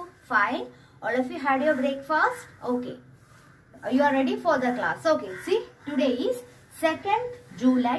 Fine. All of you had your breakfast? Okay. You are ready for the class. Okay. See, today is 2nd July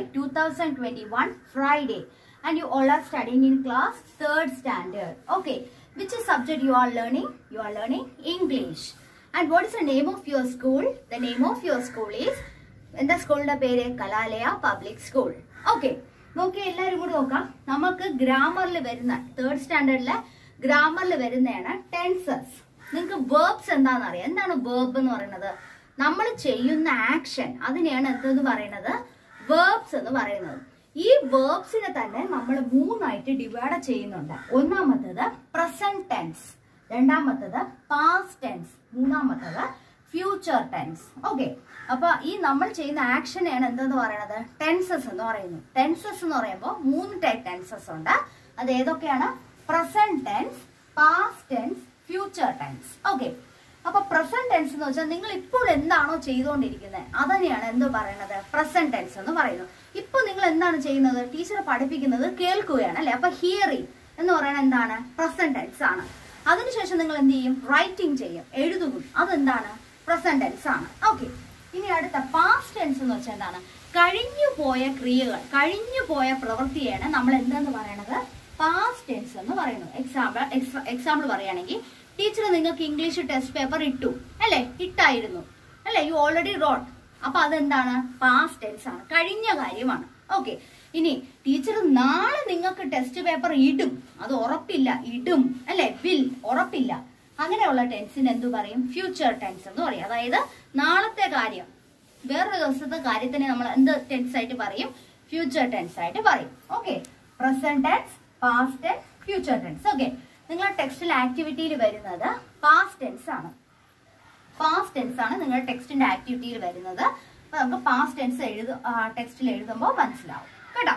2021, Friday. And you all are studying in class 3rd standard. Okay. Which subject you are learning? You are learning English. And what is the name of your school? The name of your school is എന്താ സ്കൂളിന്റെ പേര് കലാലയ public school okay നോക്കി എല്ലാവരും കൂടി നോക്കാം നമുക്ക് ഗ്രാമറിൽ വരുന്ന തേർഡ് സ്റ്റാൻഡേർഡിലെ ഗ്രാമറിൽ വരുന്നതാണ് ടെൻസസ് നിങ്ങൾക്ക് വേർബ്സ് എന്താണെന്ന് അറിയാം എന്താണ് വേർബ് എന്ന് പറയുന്നത് നമ്മൾ ചെയ്യുന്ന ആക്ഷൻ അതിനെയാണ് എന്തെന്ന് പറയുന്നത് വേർബ്സ് എന്ന് പറയുന്നത് ഈ വേർബ്സിനെ തന്നെ നമ്മൾ മൂന്നായിട്ട് ഡിവൈഡ് ചെയ്യുന്നുണ്ട് ഒന്നാമത്തേത് പ്രസന്റ് ടെൻസ് രണ്ടാമത്തേത് പാസ്റ്റ് ടെൻസ് മൂന്നാമത്തേത് ഫ്യൂച്ചർ ടെൻസ് ഓക്കെ അപ്പൊ ഈ നമ്മൾ ചെയ്യുന്ന ആക്ഷനെയാണ് എന്തെന്ന് പറയുന്നത് ടെൻസസ് എന്ന് പറയുന്നു ടെൻസസ് എന്ന് പറയുമ്പോൾ മൂന്ന് ടൈപ്പ് ടെൻസസ് ഉണ്ട് അത് ഏതൊക്കെയാണ് present tense past tense future tense okay അപ്പൊ പ്രസന്റ് ടെൻസ് എന്ന് വെച്ചാൽ നിങ്ങൾ ഇപ്പോൾ എന്താണോ ചെയ്തുകൊണ്ടിരിക്കുന്നത് അതന്നെയാണ് എന്ത് പറയുന്നത് പ്രസന്റ് ടെൻസ് എന്ന് പറയുന്നത് ഇപ്പൊ നിങ്ങൾ എന്താണ് ചെയ്യുന്നത് ടീച്ചർ പഠിപ്പിക്കുന്നത് കേൾക്കുകയാണ് അല്ലെ അപ്പൊ ഹിയറിംഗ് എന്ന് പറയുന്നത് എന്താണ് പ്രസന്റ് ടെൻസ് ആണ് അതിനുശേഷം നിങ്ങൾ എന്ത് ചെയ്യും റൈറ്റിംഗ് ചെയ്യും എഴുതും അതെന്താണ് പ്രസന്റ് ടെൻസ് ആണ് ഓക്കെ ഇനി അടുത്ത പാസ്റ്റ് ടെൻസ് എന്ന് വെച്ചാൽ എന്താണ് കഴിഞ്ഞു പോയ ക്രിയകൾ കഴിഞ്ഞു പോയ പ്രവൃത്തിയാണ് നമ്മൾ എന്തെന്ന് പറയണത് പാസ്റ്റ് ടെൻസ് എന്ന് പറയുന്നത് എക്സാമ്പിൾ എക്സാമ്പിൾ പറയുകയാണെങ്കിൽ ടീച്ചർ നിങ്ങൾക്ക് ഇംഗ്ലീഷ് ടെസ്റ്റ് പേപ്പർ ഇട്ടു അല്ലെ ഇട്ടായിരുന്നു അല്ലെ യു ഓൾറെഡി റോട്ട് അപ്പൊ അതെന്താണ് പാസ്റ്റ് ടെൻസ് ആണ് കഴിഞ്ഞ കാര്യമാണ് ഓക്കെ ഇനി ടീച്ചർ നാളെ നിങ്ങൾക്ക് ടെസ്റ്റ് പേപ്പർ ഇടും അത് ഉറപ്പില്ല ഇടും അല്ലെ വിൽ ഉറപ്പില്ല അങ്ങനെയുള്ള ടെൻസിന് എന്തു പറയും ഫ്യൂച്ചർ ടെൻസ് എന്ന് പറയും അതായത് നാളത്തെ കാര്യം വേറൊരു ദിവസത്തെ കാര്യത്തിനെ നമ്മൾ എന്ത് ടെൻസ് ആയിട്ട് പറയും ഫ്യൂച്ചർ ടെൻസ് ആയിട്ട് പറയും okay present tense past tense future tense okay നിങ്ങളുടെ ടെക്സ്റ്റിൽ ആക്ടിവിറ്റിയിൽ വരുന്നത് പാസ്റ്റ് ടെൻസ് ആണ് പാസ്റ്റ് ടെൻസ് ആണ് നിങ്ങളുടെ ടെക്സ്റ്റിന്റെ ആക്ടിവിറ്റിയിൽ വരുന്നത് അപ്പൊ നമുക്ക് പാസ്റ്റ് ടെൻസ് എഴുതു ടെക്സ്റ്റിൽ എഴുതുമ്പോൾ മനസ്സിലാവും കേട്ടോ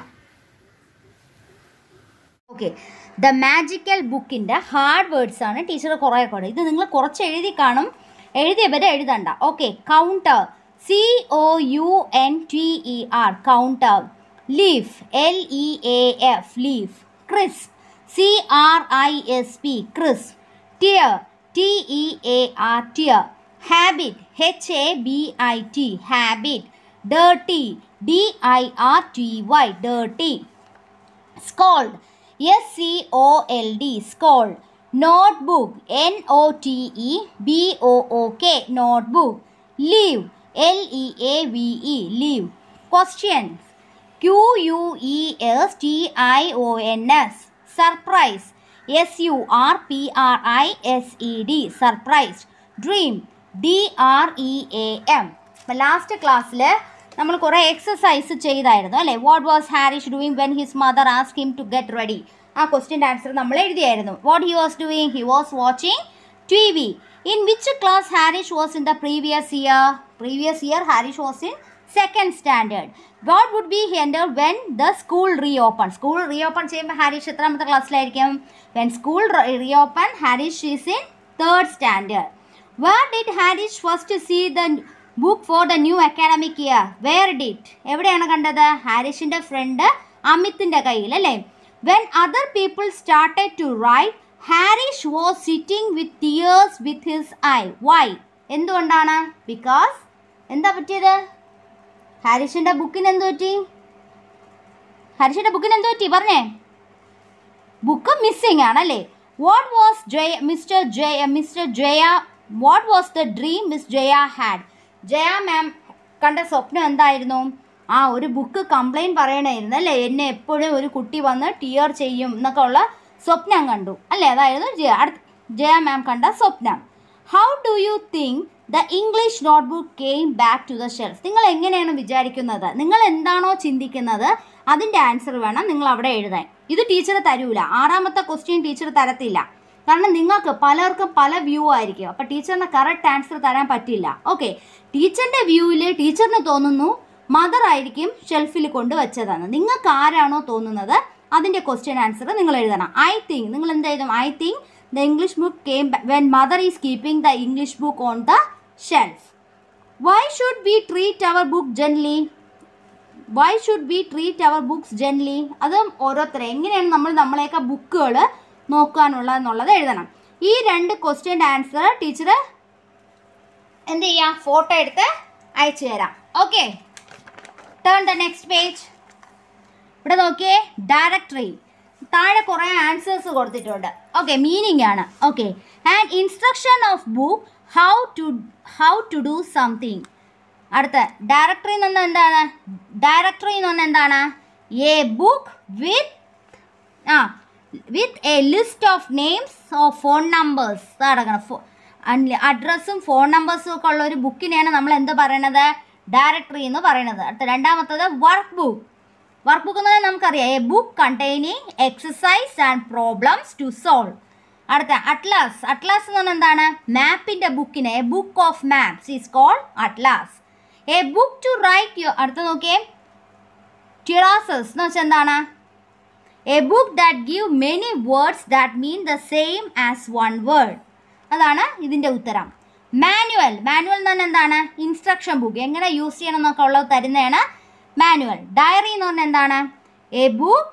ഓക്കെ ദ മാജിക്കൽ ബുക്കിന്റെ ഹാർഡ് വേർഡ്സ് ആണ് ടീച്ചർ കുറേ കൂടെ ഇത് നിങ്ങൾ കുറച്ച് എഴുതി കാണും എഴുതിയവരെ എഴുതണ്ട okay counter C O U N T E R counter leaf L E A F leaf crisp C R I S P crisp tear T E A R tear habit H A B I T habit dirty D I R T Y dirty scold S C O L D scold notebook N O T E B O O K notebook leave L E A V E leave questions Q U E S T I O N S surprise S U R P R I S E D surprise dream D R E A M last ക്ലാസ്സിൽ നമ്മൾ കുറേ exercise ചെയ്തായിരുന്നു അല്ലേ what was Harish doing when his mother ask him to get ready ആ ക്വസ്റ്റിൻ്റെ answer നമ്മൾ എഴുതിയായിരുന്നു what he was doing he was watching T V in which class Harish was in the previous year previous year Harish was in second standard what would be ഹെൻഡർ when the school reopen school reopen ചെയ്യുമ്പോൾ ഹാരിഷ് എത്രാമത്തെ ക്ലാസ്സിലായിരിക്കും when school reopen Harish is in third standard where did Harish first see the book for the new academic year where did എവിടെയാണ് കണ്ടത് ഹാരിഷിൻ്റെ friend അമിത്തിൻ്റെ കയ്യിൽ അല്ലേ when other people started to write Harish was sitting with tears with his eye why എന്തുകൊണ്ടാണ് because എന്താ പറ്റിയത് ഹാരിഷിൻ്റെ ബുക്കിന് എന്ത് പറ്റി ഹാരിഷിൻ്റെ ബുക്കിന് എന്ത് പറ്റി പറഞ്ഞേ ബുക്ക് മിസ്സിംഗ് ആണല്ലേ what was Jaya mister Jaya mister Jaya what was the dream miss Jaya had Jaya ma'am കണ്ട സ്വപ്നം എന്തായിരുന്നു ആ ഒരു ബുക്ക് കംപ്ലൈൻറ്റ് പറയണമായിരുന്നു അല്ലേ എന്നെ എപ്പോഴും ഒരു കുട്ടി വന്ന് ടിയർ ചെയ്യും എന്നൊക്കെ ഉള്ള സ്വപ്നം കണ്ടു അല്ലേ അതായിരുന്നു ജയ അടുത്ത ജയ മാം കണ്ട സ്വപ്നം how do you think the English notebook came back to the shelf നിങ്ങൾ എങ്ങനെയാണ് വിചാരിക്കുന്നത് നിങ്ങൾ എന്താണോ ചിന്തിക്കുന്നത് അതിൻ്റെ ആൻസർ വേണം നിങ്ങൾ അവിടെ എഴുതാൻ ഇത് ടീച്ചർ തരൂല ആറാമത്തെ ക്വസ്റ്റ്യൻ ടീച്ചർ തരത്തില്ല കാരണം നിങ്ങൾക്ക് പലർക്കും പല വ്യൂ ആയിരിക്കും അപ്പോൾ ടീച്ചറിന് കറക്റ്റ് ആൻസർ തരാൻ പറ്റില്ല ഓക്കെ ടീച്ചറിൻ്റെ വ്യൂവിൽ ടീച്ചറിന് തോന്നുന്നു മദർ ആയിരിക്കും ഷെൽഫിൽ കൊണ്ട് വെച്ചതെന്ന് നിങ്ങൾക്ക് ആരാണോ തോന്നുന്നത് അതിൻ്റെ ക്വസ്റ്റ്യൻ ആൻസർ നിങ്ങൾ എഴുതണം ഐ തിങ്ക് നിങ്ങൾ എന്ത് എഴുതും I think the English book came when mother is keeping the English book on the shelf why should we treat our book gently why should we treat our books gently അത് ഓരോരുത്തർ എങ്ങനെയാണ് നമ്മൾ നമ്മളെയൊക്കെ ബുക്കുകൾ നോക്കാനുള്ള എന്നുള്ളത് എഴുതണം ഈ രണ്ട് ക്വസ്റ്റ്യൻ്റെ ആൻസർ ടീച്ചർ എന്ത് ചെയ്യാം ഫോട്ടോ എടുത്ത് അയച്ചു തരാം okay turn the next page ഇവിടെ നോക്കിയേ ഡയറക്ടറി താഴെ കുറേ ആൻസേഴ്സ് കൊടുത്തിട്ടുണ്ട് ഓക്കെ മീനിങ് ആണ് okay and instruction of book how to how to do something അടുത്ത ഡയറക്ടറി എന്ന് പറഞ്ഞാൽ എന്താണ് ഡയറക്ടറി എന്ന് പറഞ്ഞാൽ എന്താണ് a book with ah with a list of names of phone numbers അടങ്ങണം ഫോ അഡ്രസ്സും ഫോൺ നമ്പേഴ്സും ഒക്കെ ഉള്ള ഒരു ബുക്കിനെയാണ് നമ്മൾ എന്ത് പറയണത് ഡയറക്ടറി എന്ന് പറയുന്നത് അടുത്ത രണ്ടാമത്തത് വർക്ക് ബുക്ക് വർക്ക് ബുക്ക് എന്ന് പറഞ്ഞാൽ നമുക്കറിയാം a book containing exercise and problems to solve അടുത്ത അറ്റ്ലാസ് അറ്റ്ലാസ് എന്ന് പറഞ്ഞാൽ എന്താണ് മാപ്പിൻ്റെ ബുക്കിനെ a book of maps is called atlas a book to write you അടുത്ത നോക്കിയേ ടിറാസസ് എന്ന് വെച്ചാൽ എന്താണ് a book that give many words that mean the same as one word അതാണ് ഇതിൻ്റെ ഉത്തരം മാനുവൽ മാനുവൽ എന്ന് പറഞ്ഞാൽ എന്താണ് ഇൻസ്ട്രക്ഷൻ ബുക്ക് എങ്ങനെ യൂസ് ചെയ്യണം എന്നൊക്കെ ഉള്ളത് തരുന്നതാണ് മാനുവൽ ഡയറി എന്ന് പറഞ്ഞാൽ എന്താണ് a book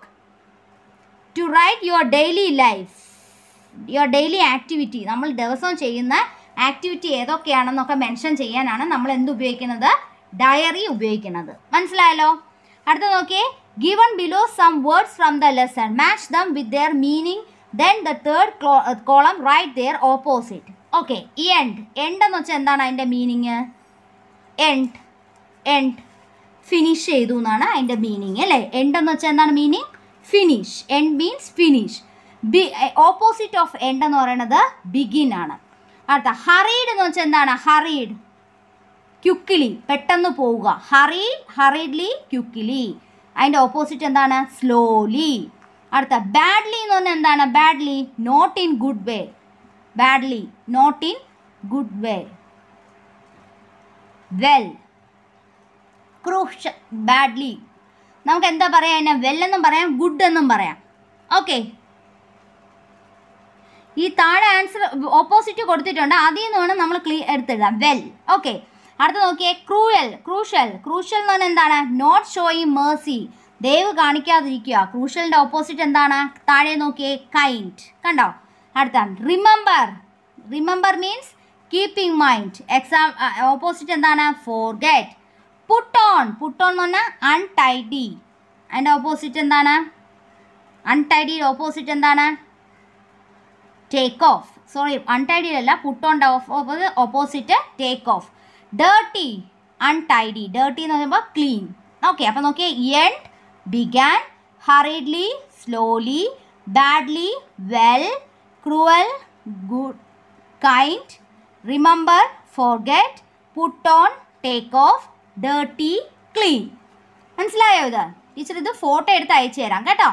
to write your daily life your daily activity നമ്മൾ ദിവസവും ചെയ്യുന്ന ആക്ടിവിറ്റി ഏതൊക്കെയാണെന്നൊക്കെ മെൻഷൻ ചെയ്യാനാണ് നമ്മൾ എന്ത് ഉപയോഗിക്കുന്നത് ഡയറി ഉപയോഗിക്കുന്നത് മനസ്സിലായല്ലോ അടുത്ത നോക്കിയേ given below some words from the lesson match them with their meaning then the third column write their opposite okay ഈ എൻഡ് എൻഡ് എന്ന് വെച്ചാൽ എന്താണ് അതിൻ്റെ മീനിങ് എൻഡ് എൻഡ് ഫിനിഷ് ചെയ്തു എന്നാണ് അതിൻ്റെ മീനിങ് അല്ലേ എൻഡ് എന്ന് വെച്ചാൽ എന്താണ് meaning finish end means finish be opposite of end എന്ന് പറയുന്നത് ബിഗിൻ ആണ് അടുത്ത ഹറീഡ് എന്ന് വെച്ചാൽ എന്താണ് ഹറീഡ് ക്യുക്കിലി പെട്ടെന്ന് പോവുക ഹറീഡ് ഹറീഡ്ലി ക്യുക്കിലി അതിൻ്റെ ഓപ്പോസിറ്റ് എന്താണ് സ്ലോലി അടുത്ത ബാഡ്ലി എന്ന് പറഞ്ഞാൽ എന്താണ് badly not in good way badly not in good way well cruel badly നമുക്ക് എന്താ പറയാ അതിനെ വെൽ എന്നും പറയാം ഗുഡ് എന്നും പറയാം ഓക്കെ ഈ താഴെ ആൻസർ ഓപ്പോസിറ്റ് കൊടുത്തിട്ടുണ്ട് അതിൽ നിന്ന് വേണം നമ്മൾ ക്ലീ എടുത്തിടാം വെൽ ഓക്കെ അടുത്ത നോക്കിയേ ക്രൂയൽ ക്രൂഷ്യൽ ക്രൂഷ്യൽ എന്ന് പറഞ്ഞാൽ എന്താണ് നോട്ട് ഷോയിങ് മേഴ്സി ദയവ് കാണിക്കാതിരിക്കുക ക്രൂഷ്യലിൻ്റെ ഓപ്പോസിറ്റ് എന്താണ് താഴെ നോക്കിയേ കൈൻഡ് കണ്ടോ അടുത്ത remember remember means keeping mind exam opposite എന്താണ് forget put on put on എന്ന് പറഞ്ഞാൽ അൺടൈഡി അതിൻ്റെ ഓപ്പോസിറ്റ് എന്താണ് അൺടൈഡിയുടെ ഓപ്പോസിറ്റ് എന്താണ് ടേക്ക് ഓഫ് സോറി അൺടൈഡി അല്ല put on off opposite take off dirty untidy dirty എന്ന് പറയുമ്പോൾ ക്ലീൻ ഓക്കെ അപ്പോൾ നോക്കിയേ end began hurriedly slowly badly well cruel good kind remember forget put on take off dirty clean മനസ്സിലായോ ഇത് teacher ഇത് photo എടുത്ത് അയച്ചു തരാം കേട്ടോ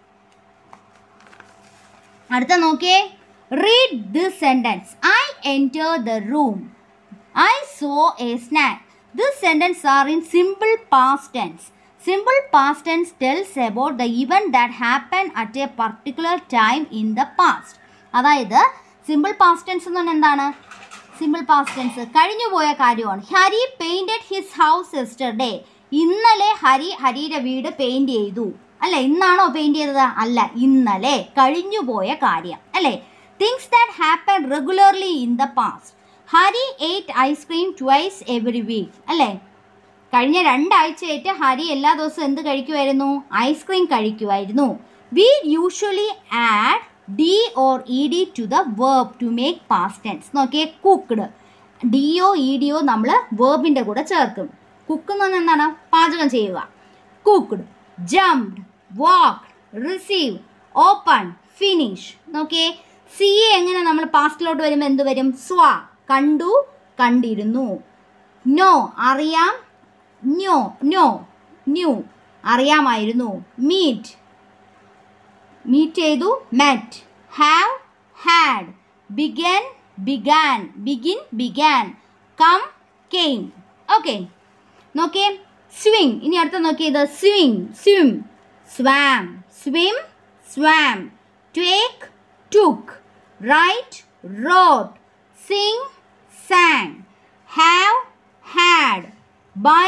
അടുത്ത നോക്കിയേ read this sentence I enter the room I saw a snack this sentence are in simple past tense simple past tense tells about the event that happen at a particular time in the past അതായത് simple past tense എന്ന് പറഞ്ഞാൽ എന്താണ് simple past tense കഴിഞ്ഞു പോയ കാര്യമാണ് Hari painted his house yesterday ഇന്നലെ ഹരി ഹരിയുടെ വീട് പെയിൻറ് ചെയ്തു അല്ലേ ഇന്നാണോ പെയിൻറ് ചെയ്തത് അല്ല ഇന്നലെ കഴിഞ്ഞു പോയ കാര്യം അല്ലേ things that happen regularly in the past Hari ate ice cream twice every week അല്ലേ കഴിഞ്ഞ രണ്ടാഴ്ചയായിട്ട് ഹരി എല്ലാ ദിവസവും എന്ത് കഴിക്കുമായിരുന്നു ഐസ്ക്രീം കഴിക്കുമായിരുന്നു we usually add D or E D to the verb to make past tense നോക്കിയേ കുക്ക്ഡ് ഡിയോ ഇ ഡിയോ നമ്മൾ വേർബിൻ്റെ കൂടെ ചേർക്കും കുക്ക് എന്ന് പറഞ്ഞാൽ എന്താണ് പാചകം ചെയ്യുക cooked jumped walk receive open finish നോക്കിയേ സി എ എങ്ങനെ നമ്മൾ പാസ്റ്റിലോട്ട് വരുമ്പോൾ എന്ത് വരും സ്വ കണ്ടു കണ്ടിരുന്നു നോ അറിയാം ന്യോ നോ ന്യൂ അറിയാമായിരുന്നു മീറ്റ് മീറ്റ് ചെയ്തു met have had begin began begin began come came okay നോക്കിയേ സ്വിങ് ഇനി അടുത്ത നോക്കിയത് swing swim swam swim swam take took write wrote sing sang have had buy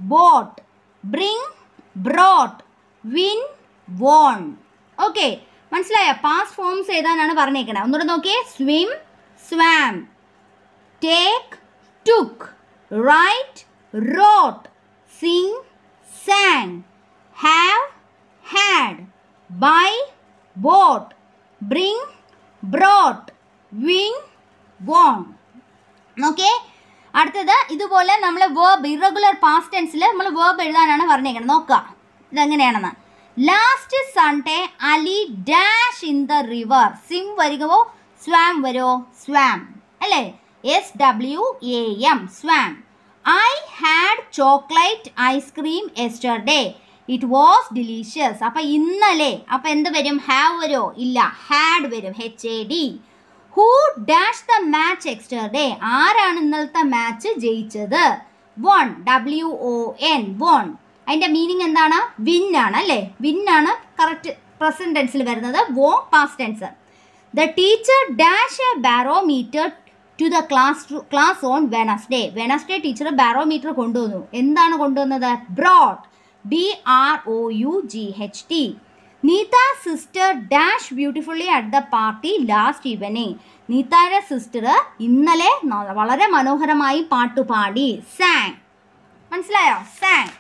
bought bring brought win won okay മനസ്സിലായോ past forms എഴുതാനാണ് പറഞ്ഞേക്കണത് ഒന്നുകൂടെ നോക്കിയേ swim swam take took write wrote sing sang have had buy bought bring brought win won okay അടുത്തത് ഇതുപോലെ നമ്മൾ verb irregular past ടെൻസിൽ നമ്മൾ verb എഴുതാനാണ് പറഞ്ഞേക്കുന്നത് നോക്കുക ഇതെങ്ങനെയാണെന്ന് last Sunday Ali dash in the river swim വരികവോ സ്വാം വരുമോ സ്വാം അല്ലേ S W A M swam I had chocolate ice cream yesterday it was delicious അപ്പം ഇന്നലെ അപ്പം എന്ത് വരും ഹാവ് വരുമോ ഇല്ല ഹാഡ് വരും H A D who dash the match yesterday ആരാണ് ഇന്നലത്തെ മാച്ച് ജയിച്ചത് won W O N won അതിൻ്റെ മീനിങ് എന്താണ് വിൻ ആണ് അല്ലേ വിൻ ആണ് കറക്റ്റ് പ്രസന്റ് ടെൻസിൽ വരുന്നത് വോ past tense the teacher dash a barometer to the class class on Wednesday Wednesday teacher barometer കൊണ്ടുവന്നു എന്താണ് കൊണ്ടുവന്നത് brought B R O U G H T Neetha sister dash beautifully at the party last evening നീതായുടെ sister ഇന്നലെ ന- വളരെ മനോഹരമായി പാട്ട് പാടി San മനസ്സിലായോ സാങ്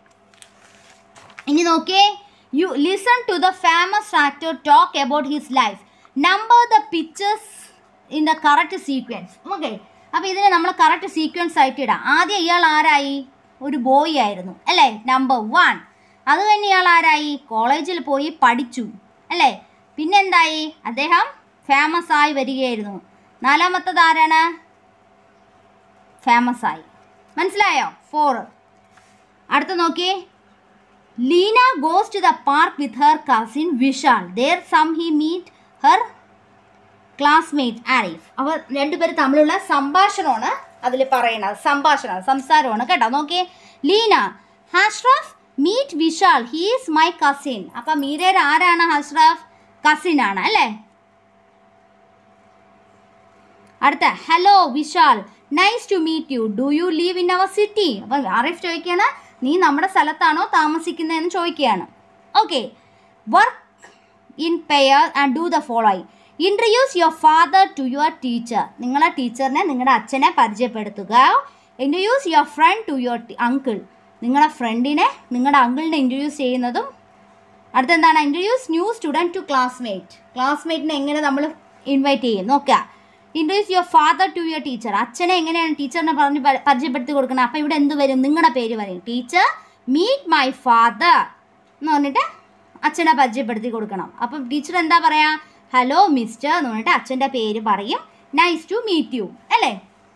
ഇനി നോക്കിയേ you listen to the famous actor talk about his life number the pictures in the correct sequence okay അപ്പോൾ ഇതിനെ നമ്മൾ കറക്റ്റ് സീക്വൻസ് ആയിട്ട് ഇടാം ആദ്യം ഇയാൾ ആരായി ഒരു ബോയ് ആയിരുന്നു അല്ലേ നമ്പർ വൺ അത് കഴിഞ്ഞ് ഇയാൾ ആരായി കോളേജിൽ പോയി പഠിച്ചു അല്ലേ പിന്നെന്തായി അദ്ദേഹം ഫേമസ് ആയി വരികയായിരുന്നു നാലാമത്തത് ആരാണ് ഫേമസ് ആയി മനസ്സിലായോ ഫോർ അടുത്ത നോക്കിയേ Leena goes to the park with her cousin Vishal there some he meet her classmate Arif അപ്പോൾ രണ്ടുപേരും തമ്മിലുള്ള സംഭാഷണമാണ് അതിൽ പറയുന്നത് സംഭാഷണം സംസാരമാണ് കേട്ടോ നോക്കിയേ Leena Ashraf meet Vishal he's my cousin അപ്പം മീരയുടെ ആരാണ് ഹഷ്റഫ് കസിൻ ആണ് അല്ലേ അടുത്ത hello Vishal nice to meet you do you live in our city അപ്പം ആരിഫ് ചോദിക്കുകയാണ് നീ നമ്മുടെ സ്ഥലത്താണോ താമസിക്കുന്നതെന്ന് ചോദിക്കുകയാണ് okay work in pair and do the following introduce your father to your teacher നിങ്ങളെ ടീച്ചറിനെ നിങ്ങളുടെ അച്ഛനെ പരിചയപ്പെടുത്തുക introduce your friend to your uncle നിങ്ങളുടെ ഫ്രണ്ടിനെ നിങ്ങളുടെ അങ്കിളിനെ ഇൻട്രൊഡ്യൂസ് ചെയ്യുന്നതും അടുത്തെന്താണ് introduce new student to classmate ക്ലാസ്മേറ്റിനെ എങ്ങനെ നമ്മൾ ഇൻവൈറ്റ് ചെയ്യും നോക്കുക introduce your father to your teacher അച്ഛനെ എങ്ങനെയാണ് ടീച്ചറിനെ പറഞ്ഞ് പ- പരിചയപ്പെടുത്തി കൊടുക്കുന്നത് അപ്പോൾ ഇവിടെ എന്ത് വരും നിങ്ങളുടെ പേര് പറയും ടീച്ചർ മീറ്റ് മൈ ഫാദർ എന്ന് പറഞ്ഞിട്ട് അച്ഛനെ പരിചയപ്പെടുത്തി കൊടുക്കണം അപ്പം ടീച്ചർ എന്താ പറയാ ഹലോ മിസ്റ്റർ എന്ന് പറഞ്ഞിട്ട് അച്ഛൻ്റെ പേര് പറയും നൈസ് ടു മീറ്റ് യു അല്ലേ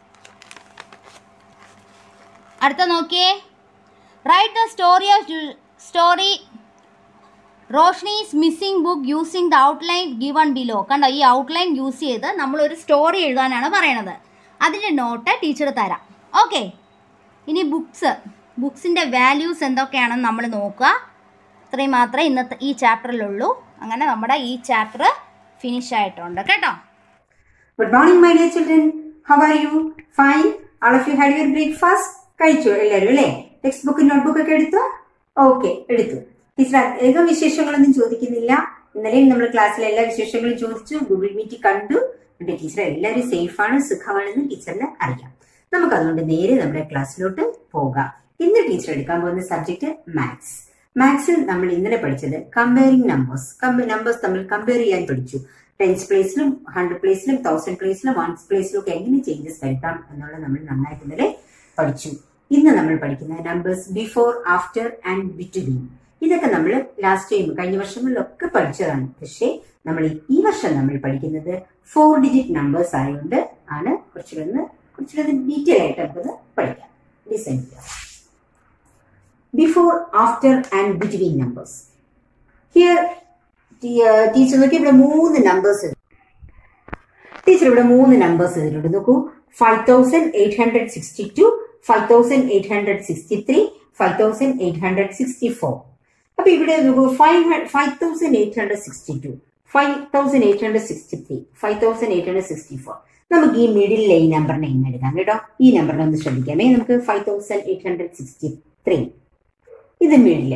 അടുത്ത നോക്കിയേ write the story of story Roshni's missing book using the outline given below കണ്ടോ ഈ ഔട്ട്ലൈൻ യൂസ് ചെയ്ത് നമ്മളൊരു സ്റ്റോറി എഴുതാനാണ് പറയണത് അതിൻ്റെ നോട്ട് ടീച്ചർ തരാം ഓക്കെ ഇനി ബുക്സ് ബുക്സിൻ്റെ വാല്യൂസ് എന്തൊക്കെയാണെന്ന് നമ്മൾ നോക്കുക ഇത്രയും മാത്രമേ ഇന്നത്തെ ഈ ചാപ്റ്ററിലുള്ളൂ അങ്ങനെ നമ്മുടെ ഈ ചാപ്റ്റർ ഫിനിഷ് ആയിട്ടുണ്ട് കേട്ടോ good morning my dear children how are you fine all of you had your breakfast കഴിച്ചു എല്ലാവരും അല്ലേ ടെക്സ്റ്റ് ബുക്ക് നോട്ട്ബുക്ക് ഒക്കെ എടുത്തു ഓക്കെ എടുത്തു ടീച്ചർ അധികം വിശേഷങ്ങളൊന്നും ചോദിക്കുന്നില്ല ഇന്നലെയും നമ്മൾ ക്ലാസ്സിലെ എല്ലാ വിശേഷങ്ങളും ചോദിച്ചു ഗൂഗിൾ മീറ്റ് കണ്ടു എന്നിട്ട് ടീച്ചർ എല്ലാവരും സേഫാണ് സുഖമാണെന്ന് ടീച്ചറിന് അറിയാം നമുക്ക് അതുകൊണ്ട് നേരെ നമ്മുടെ ക്ലാസ്സിലോട്ട് പോകാം ഇന്ന് ടീച്ചർ എടുക്കാൻ പോകുന്ന സബ്ജക്ട് മാത്സ് മാത്സിൽ നമ്മൾ ഇന്നലെ പഠിച്ചത് കമ്പയറിംഗ് നമ്പേഴ്സ് നമ്പേഴ്സ് തമ്മിൽ കമ്പയർ ചെയ്യാൻ പഠിച്ചു ടെൻസ് പ്ലേസിലും ഹൺഡ്രഡ് പ്ലേസിലും തൗസൻഡ് പ്ലേസിലും വൺസ് പ്ലേസിലും ഒക്കെ എങ്ങനെ ചേഞ്ചസ് വരുത്താം എന്നുള്ളത് നമ്മൾ നന്നായിട്ട് ഇന്നലെ പഠിച്ചു ഇന്ന് നമ്മൾ പഠിക്കുന്ന numbers before after and between ഇതൊക്കെ നമ്മൾ ലാസ്റ്റ് ടൈം കഴിഞ്ഞ വർഷങ്ങളിലൊക്കെ പഠിച്ചതാണ് പക്ഷേ നമ്മൾ ഈ വർഷം നമ്മൾ പഠിക്കുന്നത് ഫോർ ഡിജിറ്റ് നമ്പേഴ്സ് ആയതുകൊണ്ട് ആണ് കുറച്ചുകൂടെ കുറച്ചുകൂടെ ഡീറ്റെയിൽ ആയിട്ട് നമുക്കത് പഠിക്കാം ഡിസൈൻ ചെയ്യാം before after and between numbers here teacher നോക്കി ഇവിടെ മൂന്ന് നമ്പേഴ്സ് ടീച്ചർ ഇവിടെ മൂന്ന് നമ്പേഴ്സ് ഇതിലുണ്ട് നോക്കൂ five thousand eight hundred sixty two five thousand eight hundred sixty three five thousand eight hundred sixty four അപ്പൊ ഇവിടെ നോക്കൂ five five thousand eight hundred sixty two five thousand eight hundred sixty three five thousand eight hundred sixty four നമുക്ക് ഈ മിഡിലെ ഈ നമ്പറിനെ ഇന്ന് എടുക്കാം കേട്ടോ ഈ നമ്പറിനെ ഒന്ന് ശ്രദ്ധിക്കാമേ നമുക്ക് five thousand eight hundred sixty three ഇത് മിഡില്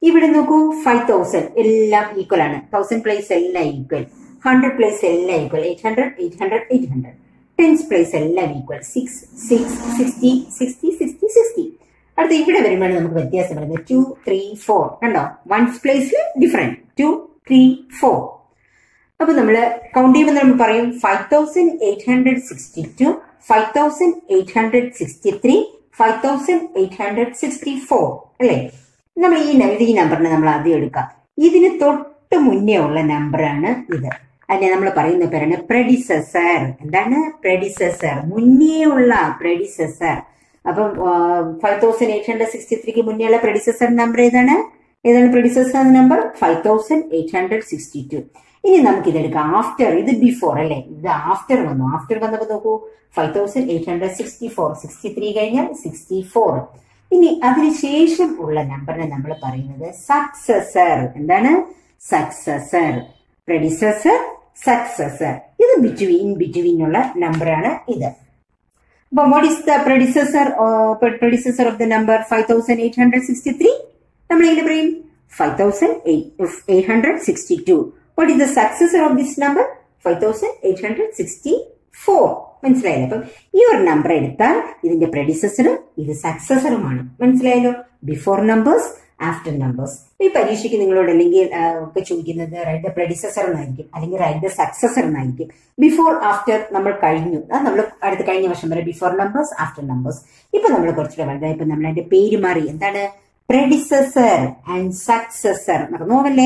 ഇവിടെ നോക്കൂ ഫൈവ് തൗസൻഡ് എല്ലാം ഈക്വൽ ആണ് തൗസൻഡ് പ്ലേസ് എല്ലാം ഈക്വൽ ഹൺഡ്രഡ് പ്ലേസ് എല്ലാം equal eight hundred eight hundred eight hundred tens place എല്ലാം equal six six sixty sixty sixty sixty അടുത്ത ഇവിടെ വരുമ്പോഴാണ് നമുക്ക് വ്യത്യാസം വരുന്നത് ടു ത്രീ ഫോർ കണ്ടോ വൺസ് പ്ലേസിൽ ഡിഫറെന്റ് ടു ത്രീ ഫോർ അപ്പൊ നമ്മൾ കൗണ്ട് ചെയ്യുമ്പോൾ നമ്മൾ പറയും five thousand eight hundred sixty two five thousand eight hundred sixty three five thousand eight hundred sixty four അല്ലേ നമ്മൾ ഈ ന- ഇത് ഈ നമ്പറിനെ നമ്മൾ ആദ്യം എടുക്കാം ഇതിന് തൊട്ട് മുന്നേ ഉള്ള നമ്പറാണ് ഇത് അതിനെ നമ്മൾ പറയുന്ന പേരാണ് പ്രെഡിസസർ എന്താണ് പ്രെഡിസസർ മുന്നേ ഉള്ള പ്രെഡിസസർ അപ്പം five thousand eight hundred sixty ത്രീക്ക് മുന്നേ ഉള്ള പ്രെഡിസസർ നമ്പർ ഏതാണ് ഏതാണ് predecessor number five thousand eight hundred sixty two ഇനി നമുക്ക് ഇതെടുക്കാം ആഫ്റ്റർ ഇത് ബിഫോർ അല്ലേ ഇത് ആഫ്റ്റർ വന്നു ആഫ്റ്റർ വന്നപ്പോൾ നോക്കൂ five thousand eight hundred sixty four sixty three കഴിഞ്ഞാൽ സിക്സ്റ്റി ഫോർ ഇനി അതിനുശേഷം ഉള്ള നമ്പറിനെ നമ്മൾ പറയുന്നത് സക്സസർ എന്താണ് സക്സസർ പ്രെഡിസസർ സക്സസർ ഇത് ബിറ്റ്വീൻ ബിറ്റ്വീൻ ഉള്ള നമ്പറാണ് ഇത് അപ്പം what is the predecessor predecessor of the number five thousand eight hundred sixty three നമ്മൾ എങ്ങനെ പറയും five thousand eight hundred sixty two what is the successor of this number five thousand eight hundred sixty four മനസ്സിലായല്ലോ അപ്പം ഈ ഒരു number എടുത്താൽ ഇതിന്റെ പ്രെഡിസസറും ഇത് സക്സസറുമാണ് മനസ്സിലായല്ലോ ബിഫോർ നമ്പേഴ്സ് ആഫ്റ്റർ നമ്പേഴ്സ് ഈ പരീക്ഷയ്ക്ക് നിങ്ങളോട് അല്ലെങ്കിൽ ആ, ഒക്കെ ചോദിക്കുന്നത് റൈറ്റ് ദ പ്രെഡിസസർ എന്നായിരിക്കും അല്ലെങ്കിൽ റൈറ്റ് ദ സക്സസർ എന്നായിരിക്കും ബിഫോർ ആഫ്റ്റർ നമ്മൾ കഴിഞ്ഞു അത് നമ്മൾ അടുത്ത കഴിഞ്ഞ വർഷം വരെ ബിഫോർ നമ്പേഴ്സ് ആഫ്റ്റർ നമ്പേഴ്സ് ഇപ്പൊ നമ്മൾ കുറച്ചുകൂടെ വലുതായി ഇപ്പൊ നമ്മൾ അതിന്റെ പേര് മാറി എന്താണ് പ്രെഡിസസർ ആൻഡ് സക്സസർ നോവല്ലേ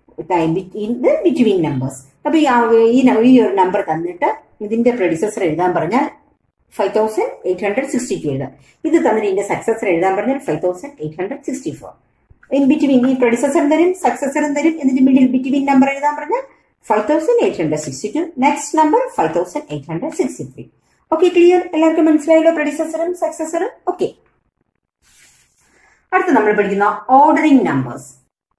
ബിറ്റ്വീൻ നമ്പേഴ്സ് അപ്പൊ ഈ ആ- ഈ ന- ഈ ഒരു നമ്പർ തന്നിട്ട് ഇതിന്റെ പ്രെഡിസസർ എഴുതാൻ പറഞ്ഞാൽ five thousand eight hundred sixty two എഴുതാം ഇത് തന്നിട്ട് ഇതിന്റെ സക്സസർ എഴുതാൻ പറഞ്ഞാൽ five thousand eight hundred sixty four in between ഈ പ്രൊഡ്യൂസറും തരും സക്സസറും തരും ഇതിന്റെ മിഡിൽ ബിറ്റ്വീൻ നമ്പർ എഴുതാൻ പറഞ്ഞാൽ five thousand eight hundred sixty two next number five thousand eight hundred sixty three okay clear എല്ലാവർക്കും മനസ്സിലായല്ലോ പ്രൊഡ്യൂസറും സക്സസറും ഓക്കെ അടുത്ത നമ്മൾ പഠിക്കുന്ന ഓർഡറിംഗ് നമ്പേഴ്സ്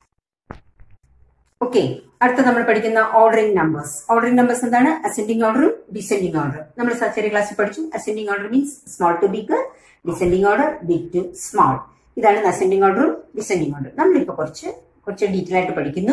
ഓക്കെ അടുത്ത നമ്മൾ പഠിക്കുന്ന ഓർഡറിംഗ് നമ്പേഴ്സ് ഓർഡറിംഗ് നമ്പേഴ്സ് എന്താണ് അസെൻഡിങ് ഓർഡറും ഡിസെൻഡിങ് ഓർഡറും നമ്മൾ ചെറിയ ക്ലാസ്സിൽ പഠിച്ചു ascending order means small to big descending order big to small ഇതാണ് അസെൻഡിങ് ഓർഡറും ഡിസെൻഡിങ് ഓർഡറും നമ്മളിപ്പോ കുറച്ച് കുറച്ച് ഡീറ്റെയിൽ ആയിട്ട് പഠിക്കുന്നു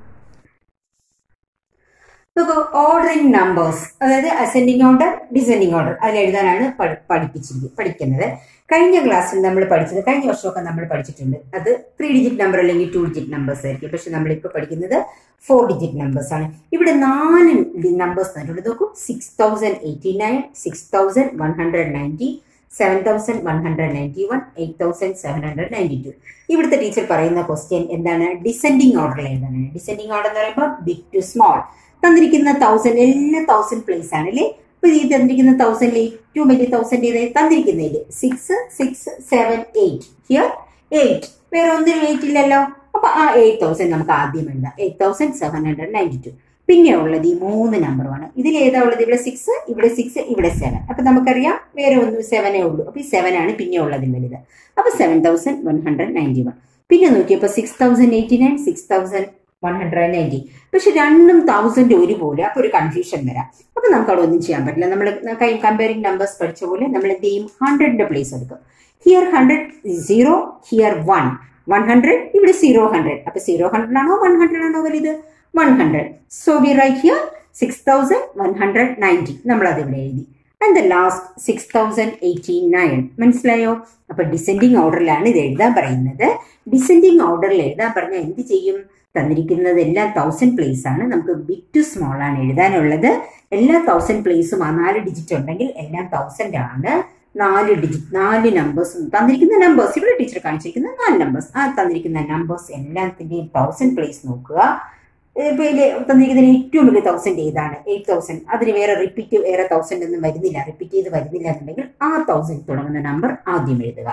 നോക്കൂ ഓർഡറിംഗ് നമ്പേഴ്സ് അതായത് അസെൻഡിങ് ഓർഡർ ഡിസെൻഡിങ് ഓർഡർ അതിൽ എഴുതാനാണ് പഠി- പഠിപ്പിച്ചിരിക്കുന്നത് പഠിക്കുന്നത് കഴിഞ്ഞ ക്ലാസ്സിൽ നമ്മൾ പഠിച്ചത് കഴിഞ്ഞ വർഷമൊക്കെ നമ്മൾ പഠിച്ചിട്ടുണ്ട് അത് ത്രീ ഡിജിറ്റ് നമ്പർ അല്ലെങ്കിൽ ടു ഡിജിറ്റ് നമ്പേഴ്സ് ആയിരിക്കും പക്ഷെ നമ്മളിപ്പോൾ പഠിക്കുന്നത് ഫോർ ഡിജിറ്റ് നമ്പേഴ്സ് ആണ് ഇവിടെ നാല് നമ്പേഴ്സ് തന്നിട്ടുണ്ട് നോക്കൂ six thousand eighty nine six thousand one hundred ninety seven thousand one hundred ninety one eight thousand seven hundred ninety two ഇവിടുത്തെ ടീച്ചർ പറയുന്ന ക്വസ്റ്റ്യൻ എന്താണ് ഡിസെൻഡിങ് ഓർഡറിൽ എഴുതാനാണ് ഡിസെൻഡിങ് ഓർഡർ എന്ന് പറയുമ്പോൾ ബിഗ് ടു സ്മോൾ തന്നിരിക്കുന്ന തൗസൻഡ് എല്ലാ തൗസൻഡ് പ്ലേസ് ആണ് അല്ലേ ഇപ്പൊ ഈ തന്നിരിക്കുന്ന തൗസൻഡിൽ ഏറ്റവും വലിയ തൗസൻഡ് ഏത് തന്നിരിക്കുന്നതിൽ six six seven eight here eight വേറെ ഒന്നിനും എയ്റ്റ് ഇല്ലല്ലോ അപ്പൊ ആ എയ്റ്റ് തൗസൻഡ് നമുക്ക് ആദ്യം എഴുതാം eight thousand seven hundred ninety two പിന്നെ ഉള്ളത് ഈ മൂന്ന് നമ്പറുമാണ് ഇതിൽ ഏതാ ഉള്ളത് ഇവിടെ സിക്സ് ഇവിടെ സിക്സ് ഇവിടെ സെവൻ അപ്പൊ നമുക്കറിയാം വേറെ ഒന്നും സെവനേ ഉള്ളൂ അപ്പൊ ഈ സെവൻ ആണ് പിന്നെ ഉള്ളതിൽ വലുത് അപ്പൊ seven thousand one hundred ninety one പിന്നെ നോക്കിയപ്പോ six thousand eighty nine six thousand one hundred ninety പക്ഷെ രണ്ടും തൗസൻഡ് ഒരുപോലെ അപ്പൊ ഒരു കൺഫ്യൂഷൻ വരാം അപ്പൊ നമുക്ക് അവിടെ ഒന്നും ചെയ്യാൻ പറ്റില്ല നമ്മൾ കമ്പയറിംഗ് നമ്പേഴ്സ് പഠിച്ച പോലെ നമ്മൾ എന്ത് ചെയ്യും ഹൺഡ്രഡിന്റെ പ്ലേസ് എടുക്കും here hundred zero here one one hundred ഇവിടെ സീറോ ഹൺഡ്രഡ് അപ്പൊ സീറോ ഹൺഡ്രഡ് ആണോ വൺ ഹൺഡ്രഡ് ആണോ വലുത് one hundred so we write here six thousand one hundred ninety നമ്മൾ അത് ഇവിടെ എഴുതി and the last six thousand eighty nine മനസ്സിലായോ അപ്പൊ ഡിസെൻഡിങ് ഓർഡറിലാണ് ഇത് എഴുതാൻ പറയുന്നത് ഡിസെൻഡിങ് ഓർഡറിൽ എഴുതാൻ പറഞ്ഞാൽ എന്ത് ചെയ്യും തന്നിരിക്കുന്നത് എല്ലാം തൗസൻഡ് പ്ലേസ് ആണ് നമുക്ക് ബിഗ് ടു സ്മോൾ ആണ് എഴുതാനുള്ളത് എല്ലാ തൗസൻഡ് പ്ലേസും ആ നാല് ഡിജിറ്റ് ഉണ്ടെങ്കിൽ എല്ലാം തൗസൻഡ് ആണ് നാല് ഡിജിറ്റ് നാല് നമ്പേഴ്സും തന്നിരിക്കുന്ന നമ്പേഴ്സ് ഇവിടെ ടീച്ചർ കാണിച്ചിരിക്കുന്ന നാല് നമ്പേഴ്സ് ആ തന്നിരിക്കുന്ന നമ്പേഴ്സ് എല്ലാത്തിന്റെയും തൗസൻഡ് പ്ലേസ് നോക്കുക ഇപ്പൊ ഇതില് തന്നിരിക്കുന്നതിന് ഏറ്റവും വലിയ തൗസൻഡ് ഏതാണ് എയ്റ്റ് തൗസൻഡ് അതിന് വേറെ റിപ്പീറ്റ് വേറെ തൗസൻഡ് ഒന്നും വരുന്നില്ല റിപ്പീറ്റ് ചെയ്ത് വരുന്നില്ല എന്നുണ്ടെങ്കിൽ ആ തൗസൻഡ് തുടങ്ങുന്ന നമ്പർ ആദ്യം എഴുതുക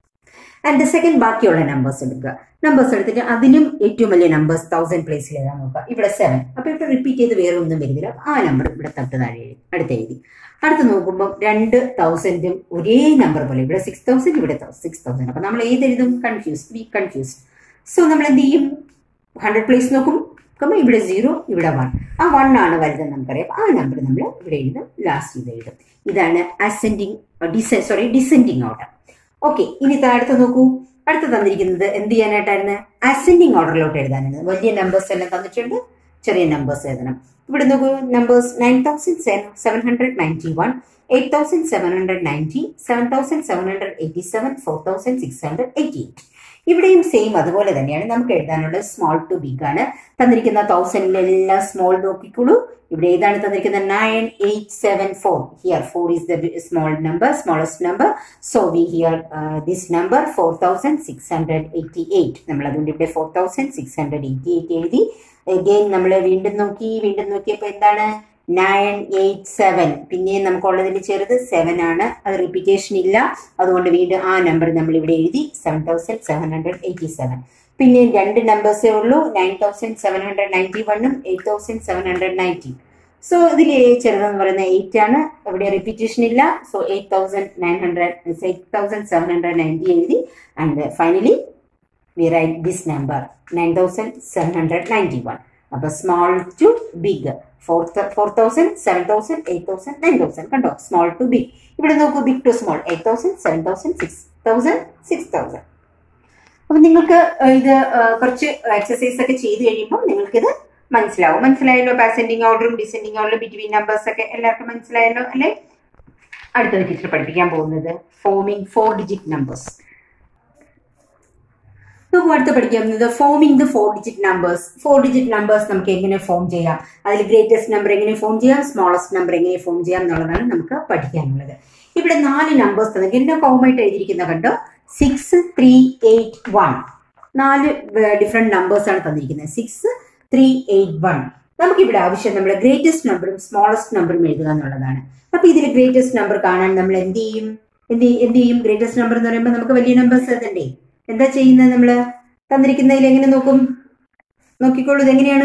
ആൻഡ് സെക്കൻഡ് ബാക്കിയുള്ള നമ്പേഴ്സ് എടുക്കുക നമ്പേഴ്സ് എടുത്തിട്ട് അതിനും ഏറ്റവും വലിയ നമ്പേഴ്സ് തൗസൻഡ് പ്ലേസിൽ എഴുതാൻ നോക്കുക ഇവിടെ സെവൻ അപ്പൊ ഇവിടെ റിപ്പീറ്റ് ചെയ്ത് വേറെ ഒന്നും വരുന്നില്ല ആ നമ്പർ ഇവിടെ തൊട്ട് താഴെ എഴുതി അടുത്ത് എഴുതി അടുത്ത് നോക്കുമ്പോൾ രണ്ട് തൗസൻഡും ഒരേ നമ്പർ പോലെ ഇവിടെ സിക്സ് തൗസൻഡ് ഇവിടെ സിക്സ് തൗസൻഡ് അപ്പൊ നമ്മൾ ഏത് എഴുതും കൺഫ്യൂസ് വി കൺഫ്യൂസ് സോ നമ്മൾ എന്ത് ചെയ്യും ഹൺഡ്രഡ് പ്ലേസ് നോക്കും നോക്കുമ്പോൾ ഇവിടെ സീറോ ഇവിടെ വൺ ആ വൺ ആണ് വലുതെന്ന് നമുക്കറിയാം ആ നമ്പർ നമ്മൾ ഇവിടെ എഴുതും ലാസ്റ്റ് ഇത് എഴുതും ഇതാണ് അസെൻഡിങ് ഡിസെ സോറി ഡിസെൻഡിങ് ഓർഡർ ഓക്കെ ഇനി അടുത്ത് നോക്കൂ അടുത്ത് തന്നിരിക്കുന്നത് എന്ത് ചെയ്യാനായിട്ടായിരുന്നു അസെൻഡിങ് ഓർഡറിലോട്ട് എഴുതാനാണ് വലിയ നമ്പേഴ്സ് എല്ലാം തന്നിട്ടുണ്ട് ചെറിയ നമ്പേഴ്സ് എഴുതണം ഇവിടെ നോക്കൂ numbers nine thousand seven hundred ninety one eight thousand seven hundred ninety seven thousand seven hundred eighty seven four thousand six hundred eighty eight ഇവിടെയും സെയിം അതുപോലെ തന്നെയാണ് നമുക്ക് എഴുതാനുള്ളത് സ്മോൾ ടു ബിഗ് ആണ് തന്നിരിക്കുന്ന തൗസൻഡിലെല്ലാം സ്മോൾ നോക്കിക്കോളൂ ഇവിടെ ഏതാണ് തന്നിരിക്കുന്നത് nine eight seven four here four is the small number smallest number so we here this number four thousand six hundred eighty eight നമ്മൾ അതുകൊണ്ട് ഇവിടെ four thousand six hundred eighty eight എഴുതി അഗെയിൻ നമ്മൾ വീണ്ടും നോക്കി വീണ്ടും നോക്കിയപ്പോൾ എന്താണ് നയൻ എയ്റ്റ് സെവൻ പിന്നെയും നമുക്കുള്ളതിൽ ചെറുത് സെവൻ ആണ് അത് റിപ്പീറ്റേഷൻ ഇല്ല അതുകൊണ്ട് വീണ്ടും ആ നമ്പർ നമ്മൾ ഇവിടെ എഴുതി seven thousand seven hundred eighty seven പിന്നെ രണ്ട് നമ്പേഴ്സേ ഉള്ളൂ nine thousand seven hundred ninety വണ്ണും eight thousand seven hundred ninety so ഇതിൽ ചെറുതെന്ന് പറയുന്നത് എയ്റ്റ് ആണ് ഇവിടെ റിപ്പീറ്റേഷൻ ഇല്ല so eight thousand nine hundred eight thousand seven hundred ninety എഴുതി and finally we write this number nine thousand seven hundred ninety one അപ്പൊ small to big four four thousand seven thousand eight thousand nine thousand കണ്ടോ small to big ഇവിടെ നോക്കൂ big to small eight thousand seven thousand six thousand six thousand അപ്പൊ നിങ്ങൾക്ക് ഇത് കുറച്ച് exercise ഒക്കെ ചെയ്ത് കഴിയുമ്പോൾ നിങ്ങൾക്കിത് മനസ്സിലാവും മനസ്സിലായല്ലോ അസെൻഡിങ് ഓർഡറും ഡിസെൻഡിങ് ഓർഡറും ബിറ്റ്വീൻ നമ്പേഴ്സ് ഒക്കെ എല്ലാവർക്കും മനസ്സിലായല്ലോ അല്ലെ അടുത്ത ടീച്ചർ പഠിപ്പിക്കാൻ പോകുന്നത് ഫോമിംഗ് ഫോർ ഡിജിറ്റ് നമ്പേഴ്സ് നമുക്ക് അടുത്ത് പഠിക്കുന്നത് forming the four digit numbers four digit numbers നമുക്ക് എങ്ങനെ ഫോം ചെയ്യാം അതിൽ ഗ്രേറ്റസ്റ്റ് നമ്പർ എങ്ങനെ ഫോം ചെയ്യാം സ്മോളസ്റ്റ് നമ്പർ എങ്ങനെ ഫോം ചെയ്യാം എന്നുള്ളതാണ് നമുക്ക് പഠിക്കാനുള്ളത് ഇവിടെ നാല് നമ്പേഴ്സ് തന്നെ എല്ലാം ഫോമായിട്ട് എഴുതിയിരിക്കുന്ന കണ്ടോ സിക്സ് ത്രീ എയ്റ്റ് വൺ നാല് ഡിഫറെന്റ് നമ്പേഴ്സ് ആണ് തന്നിരിക്കുന്നത് സിക്സ് ത്രീ എയ്റ്റ് വൺ നമുക്കിവിടെ ആവശ്യം നമ്മൾ ഗ്രേറ്റസ്റ്റ് നമ്പറും സ്മോളസ്റ്റ് നമ്പറും എഴുതുക എന്നുള്ളതാണ് അപ്പൊ ഇതിൽ ഗ്രേറ്റസ്റ്റ് നമ്പർ കാണാൻ നമ്മൾ എന്ത് ചെയ്യും എന്ത് എന്ത് ചെയ്യും ഗ്രേറ്റസ്റ്റ് നമ്പർ എന്ന് പറയുമ്പോൾ നമുക്ക് വലിയ നമ്പേഴ്സ് എഴുതണ്ടേ എന്താ ചെയ്യുന്നത് നമ്മൾ തന്നിരിക്കുന്നതിൽ എങ്ങനെ നോക്കും നോക്കിക്കോളൂ ഇതെങ്ങനെയാണ്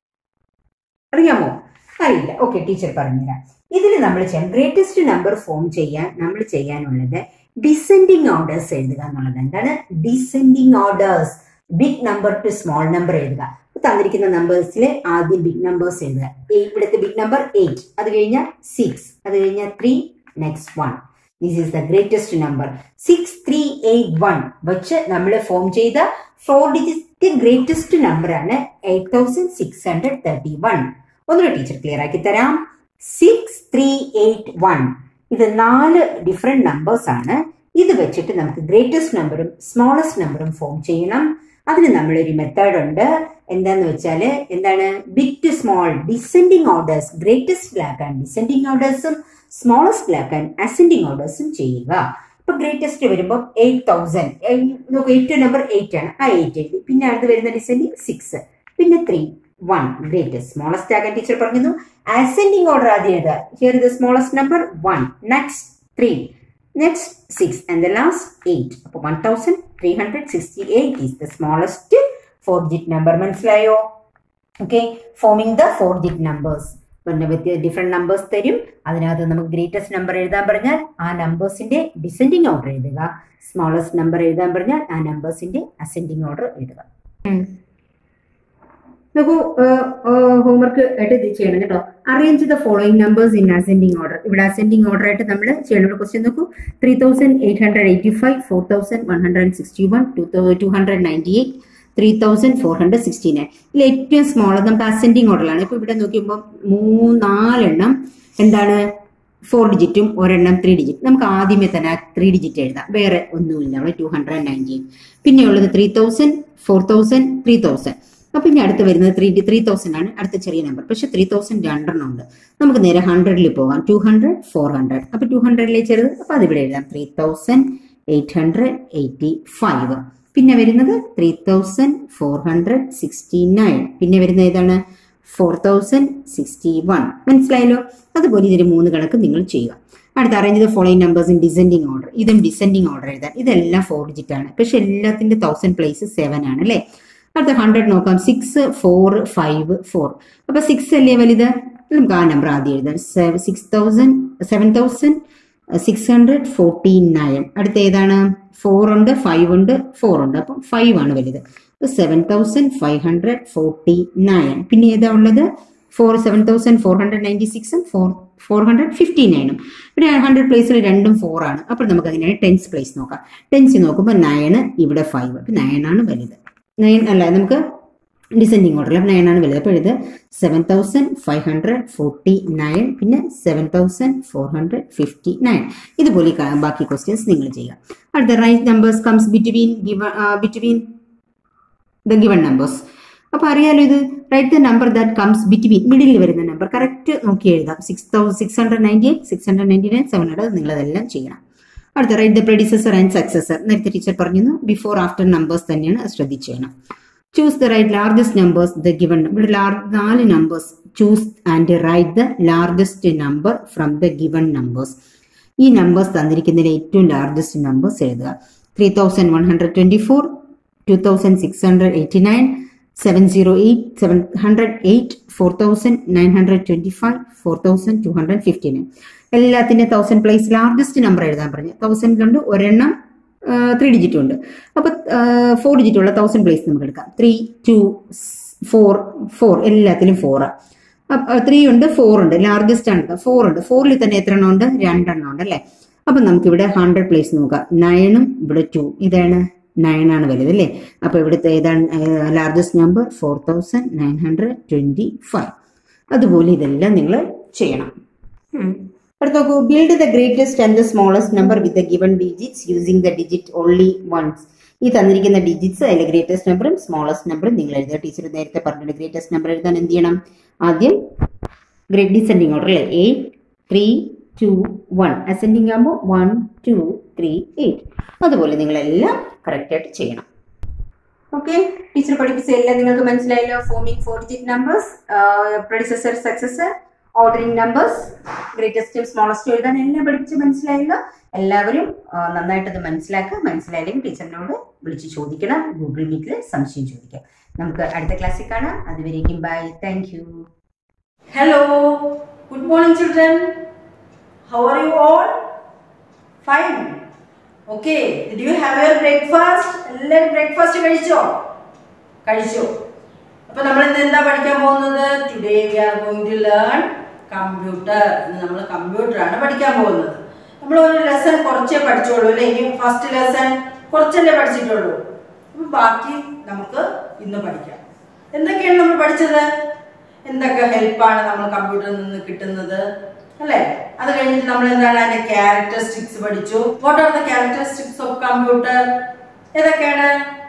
അറിയാമോ അറിയില്ല ഓക്കെ ടീച്ചർ പറഞ്ഞുതരാം ഇതിൽ നമ്മൾ ചെയ്യാം ഗ്രേറ്റസ്റ്റ് നമ്പർ ഫോം ചെയ്യാൻ നമ്മൾ ചെയ്യാനുള്ളത് ഡിസെൻഡിങ് ഓർഡേഴ്സ് എഴുതുക എന്നുള്ളത് എന്താണ് descending orders big number to small number എഴുതുക തന്നിരിക്കുന്ന നമ്പേഴ്സിൽ ആദ്യം ബിഗ് നമ്പേഴ്സ് എഴുതുക ഇവിടുത്തെ ബിഗ് നമ്പർ എയ്റ്റ് അത് കഴിഞ്ഞാൽ സിക്സ് അത് കഴിഞ്ഞാൽ three next one this is the greatest number six three eight one വെച്ച് നമ്മൾ ഫോം ചെയ്ത ഫോർ ഡിജിറ്റ് ഗ്രേറ്റസ്റ്റ് നമ്പർ ആണ് eight thousand six hundred thirty one ഒന്നുകൂടെ ടീച്ചർ ക്ലിയർ ആക്കി തരാം സിക്സ് ത്രീ എയ്റ്റ് വൺ ഇത് നാല് ഡിഫറെന്റ് നമ്പേഴ്സ് ആണ് ഇത് വെച്ചിട്ട് നമുക്ക് ഗ്രേറ്റസ്റ്റ് നമ്പറും സ്മോളസ്റ്റ് നമ്പറും ഫോം ചെയ്യണം അതിന് നമ്മളൊരു മെത്തേഡ് ഉണ്ട് എന്താന്ന് വെച്ചാൽ എന്താണ് big to small descending orders ഗ്രേറ്റസ്റ്റിലാക്കാൻ ഡിസെൻഡിങ് ഓർഡേഴ്സും സ്മോളസ്റ്റിലാക്കാൻ അസെൻഡിങ് ഓർഡേഴ്സും ചെയ്യുക ഇപ്പൊ ഗ്രേറ്റസ്റ്റ് വരുമ്പോൾ എയ്റ്റ് തൗസൻഡ് നോക്കൂ ഏറ്റവും നമ്പർ എയ്റ്റ് ആണ് ആ എയ്റ്റ് എഴുതി പിന്നെ അടുത്ത് വരുന്ന ഡിസെൻഡിങ് സിക്സ് പിന്നെ ത്രീ വൺ ഗ്രേറ്റസ്റ്റ് സ്മോളസ്റ്റ് ആകാൻ ടീച്ചർ പറഞ്ഞു അസെൻഡിങ് ഓർഡർ ആദ്യം എഴുതുക here the smallest number one next three next six and the last eight അപ്പോൾ one thousand three hundred sixty eight is the smallest four digit number മനസ്സിലായോ okay forming the four digit numbers പിന്നെ വ്യത്യ different numbers തരും അതിനകത്ത് നമുക്ക് greatest number എഴുതാൻ പറഞ്ഞാൽ ആ നമ്പേഴ്സിന്റെ ഡിസെൻഡിങ് ഓർഡർ എഴുതുക സ്മോളസ്റ്റ് നമ്പർ എഴുതാൻ പറഞ്ഞാൽ ആ നമ്പേഴ്സിന്റെ അസെൻഡിങ് ഓർഡർ എഴുതുക നോക്കൂ ഹോംവർക്ക് ആയിട്ട് ഇത് ചെയ്യണം കേട്ടോ arrange the following numbers in ascending order ഇവിടെ അസെൻഡിങ് ഓർഡർ ആയിട്ട് നമ്മൾ ചെയ്യണം ക്വസ്റ്റ്യൻ നോക്കൂ three thousand eight hundred eighty five four thousand one hundred sixty one two two hundred ninety eight three thousand four hundred sixty nine ഇതിൽ ഏറ്റവും small നമുക്ക് ascending ഓർഡറിലാണ് ഇപ്പൊ ഇവിടെ നോക്കിയപ്പോൾ മൂന്നാലെണ്ണം എന്താണ് ഫോർ ഡിജിറ്റും ഒരെണ്ണം ത്രീ ഡിജിറ്റ് നമുക്ക് ആദ്യമേ തന്നെ ത്രീ ഡിജിറ്റ് എഴുതാം വേറെ ഒന്നുമില്ല അവിടെ ടു ഹൺഡ്രഡ് നയൻറ്റി പിന്നെ ഉള്ളത് three thousand four thousand three thousand അപ്പൊ ഇനി അടുത്ത് വരുന്നത് ത്രീ ത്രീ തൗസൻഡ് ആണ് അടുത്ത ചെറിയ നമ്പർ പക്ഷെ ത്രീ തൗസൻഡ് രണ്ടെണ്ണം ഉണ്ട് നമുക്ക് നേരെ ഹൺഡ്രഡിൽ പോകാം ടു ഹൺഡ്രഡ് ഫോർ ഹൺഡ്രഡ് അപ്പൊ ടു ഹൺഡ്രഡിലെ ചെറുത് അപ്പൊ അതിവിടെ എഴുതാം three thousand eight hundred eighty five പിന്നെ വരുന്നത് three thousand four hundred sixty nine പിന്നെ വരുന്നത് ഏതാണ് ഫോർ തൗസൻഡ് സിക്സ്റ്റി വൺ മനസ്സിലായല്ലോ അതുപോലെ ഇതിന് മൂന്ന് കണക്ക് നിങ്ങൾ ചെയ്യുക അടുത്ത arrange the following numbers in descending order ഇതും ഡിസെൻഡിങ് ഓർഡർ എഴുതാൻ ഇതെല്ലാം ഫോർ ഡിജിറ്റ് ആണ് പക്ഷെ എല്ലാത്തിന്റെ തൗസൻഡ് പ്ലേസ് സെവൻ ആണ് അല്ലേ അടുത്ത ഹൺഡ്രഡ് നോക്കാം സിക്സ് ഫോർ ഫൈവ് ഫോർ അപ്പൊ സിക്സ് അല്ലേ വലുത് നമുക്ക് ആ നമ്പർ ആദ്യം എഴുതാം six thousand seven thousand six hundred forty nine അടുത്ത ഏതാണ് ഫോർ ഉണ്ട് ഫൈവ് ഉണ്ട് ഫോർ ഉണ്ട് അപ്പം ഫൈവ് ആണ് വലുത് seven thousand five hundred forty nine പിന്നെ ഏതാ ഉള്ളത് four seven thousand four hundred ninety സിക്സും ഫോർ ഫോർ ഹൺഡ്രഡ് ഫിഫ്റ്റി നയനും പിന്നെ ഹൺഡ്രഡ് പ്ലേസിൽ രണ്ടും ഫോർ ആണ് അപ്പോൾ നമുക്ക് അതിനാണ് ടെൻസ് പ്ലേസ് നോക്കാം ടെൻസ് നോക്കുമ്പോൾ നയന് ഇവിടെ ഫൈവ് അപ്പം നയനാണ് വലുത് നയൻ അല്ല നമുക്ക് ഡിസെൻഡിങ് ഓർഡറിൽ അപ്പം നയനാണ് വലുത് അപ്പോൾ ഇത് seven thousand five hundred forty nine പിന്നെ seven thousand four hundred fifty nine ഇതുപോലെ ഈ കാ- ബാക്കി ക്വസ്റ്റ്യൻസ് നിങ്ങൾ ചെയ്യുക അടുത്ത write numbers comes between between the given numbers അപ്പൊ അറിയാലോ ഇത് write the number that comes between middle വരുന്ന നമ്പർ കറക്റ്റ് നോക്കി എഴുതാം six thousand six hundred ninety eight six hundred ninety nine seven hundred നിങ്ങൾ അതെല്ലാം ചെയ്യണം അടുത്ത write the producer and successor നേരത്തെ ടീച്ചർ പറഞ്ഞിരുന്നു ബിഫോർ ആഫ്റ്റർ നമ്പേഴ്സ് തന്നെയാണ് അത് ശ്രദ്ധിച്ച് ചെയ്യണം choose the right largest numbers the given ഇവിടെ ലാർ- നാല് numbers choose and write the largest number from the given numbers ഈ നമ്പേഴ്സ് തന്നിരിക്കുന്നതിൽ ഏറ്റവും ലാർജസ്റ്റ് നമ്പേഴ്സ് എഴുതുക three thousand one hundred twenty four two thousand six hundred eighty nine seven zero eight seven hundred eight four thousand nine hundred twenty five four thousand two hundred fifty nine എല്ലാത്തിന്റെ thousand place largest number എഴുതാൻ പറഞ്ഞു തൗസൻഡിലുണ്ട് ഒരെണ്ണം three digit ഉണ്ട് അപ്പൊ four digit ഉള്ള thousand place നമുക്ക് എടുക്കാം ത്രീ ടു ഫോർ ഫോർ എല്ലാത്തിലും ഫോർ ത്രീ ഉണ്ട് ഫോർ ഉണ്ട് ലാർജസ്റ്റ് ആണ് ഫോർ ഉണ്ട് ഫോറിൽ തന്നെ എത്ര എണ്ണം ഉണ്ട് രണ്ടെണ്ണം ഉണ്ട് അല്ലേ അപ്പൊ നമുക്ക് ഇവിടെ ഹൺഡ്രഡ് പ്ലേസ് നോക്കാം നയനും ഇവിടെ ടു ഇതാണ് നയൻ ആണ് വലുത് അല്ലേ അപ്പൊ ഇവിടുത്തെ ഏതാണ് largest number four thousand nine hundred twenty five അതുപോലെ ഇതെല്ലാം നിങ്ങൾ ചെയ്യണം അടുത്ത നോക്കൂ build the greatest and the smallest number with the given digits using the digit only ones ഈ തന്നിരിക്കുന്ന ഡിജിറ്റ്സ് അതിലെ ഗ്രേറ്റസ്റ്റ് നമ്പറും സ്മോളസ്റ്റ് നമ്പറും നിങ്ങൾ എഴുതുക ടീച്ചർ നേരത്തെ പറഞ്ഞിട്ട് ഗ്രേറ്റസ്റ്റ് നമ്പർ എഴുതാൻ എന്ത് ചെയ്യണം ആദ്യം ഗ്രേറ്റ് ഡിസെൻഡിങ് ഓർഡർ അല്ലേ eight three two one ascending ആകുമ്പോൾ വൺ ടു ത്രീ എയ്റ്റ് അതുപോലെ നിങ്ങളെല്ലാം കറക്റ്റായിട്ട് ചെയ്യണം ഓക്കെ ടീച്ചർ പഠിപ്പിച്ച എല്ലാം നിങ്ങൾക്ക് മനസ്സിലായല്ലോ forming four digit numbers producer successor ordering numbers ഗ്രേറ്റസ്റ്റും സ്മോളസ്റ്റും എഴുതാൻ എല്ലാം പഠിപ്പിച്ച് മനസ്സിലായല്ലോ എല്ലാവരും ആ, നന്നായിട്ട് അത് മനസ്സിലാക്കുക മനസ്സിലായില്ലെങ്കിൽ ടീച്ചറിനോട് വിളിച്ച് ചോദിക്കണം ഗൂഗിൾ മീറ്റിൽ സംശയം ചോദിക്കാം നമുക്ക് അടുത്ത ക്ലാസ്സിൽ കാണാം അതുവരേക്കും bye thank you Hello, good morning, children. How are you all? Fine. Okay, did you have your breakfast? എല്ലാവരും ബ്രേക്ക്ഫാസ്റ്റ് കഴിച്ചോ കഴിച്ചു അപ്പൊ നമ്മൾ ഇന്ന് എന്താ പഠിക്കാൻ പോകുന്നത് today we are going to learn computer ഇന്ന് നമ്മൾ കമ്പ്യൂട്ടർ ആണ് പഠിക്കാൻ പോകുന്നത് നമ്മൾ ഒരു ലെസൺ കുറച്ചേ പഠിച്ചോളൂ അല്ലേ ഇനി ഫസ്റ്റ് ലെസൺ കുറച്ചല്ലേ പഠിച്ചിട്ടുള്ളൂ അപ്പൊ ബാക്കി നമുക്ക് ഇന്ന് പഠിക്കാം എന്തൊക്കെയാണ് നമ്മൾ പഠിച്ചത് എന്തൊക്കെ ഹെൽപ്പാണ് നമ്മൾ കമ്പ്യൂട്ടറിൽ നിന്ന് കിട്ടുന്നത് അല്ലേ അത് കഴിഞ്ഞിട്ട് നമ്മൾ എന്താണ് അതിന്റെ ക്യാരക്ടറിസ്റ്റിക്സ് പഠിച്ചു what are the characteristics of computer ഏതൊക്കെയാണ്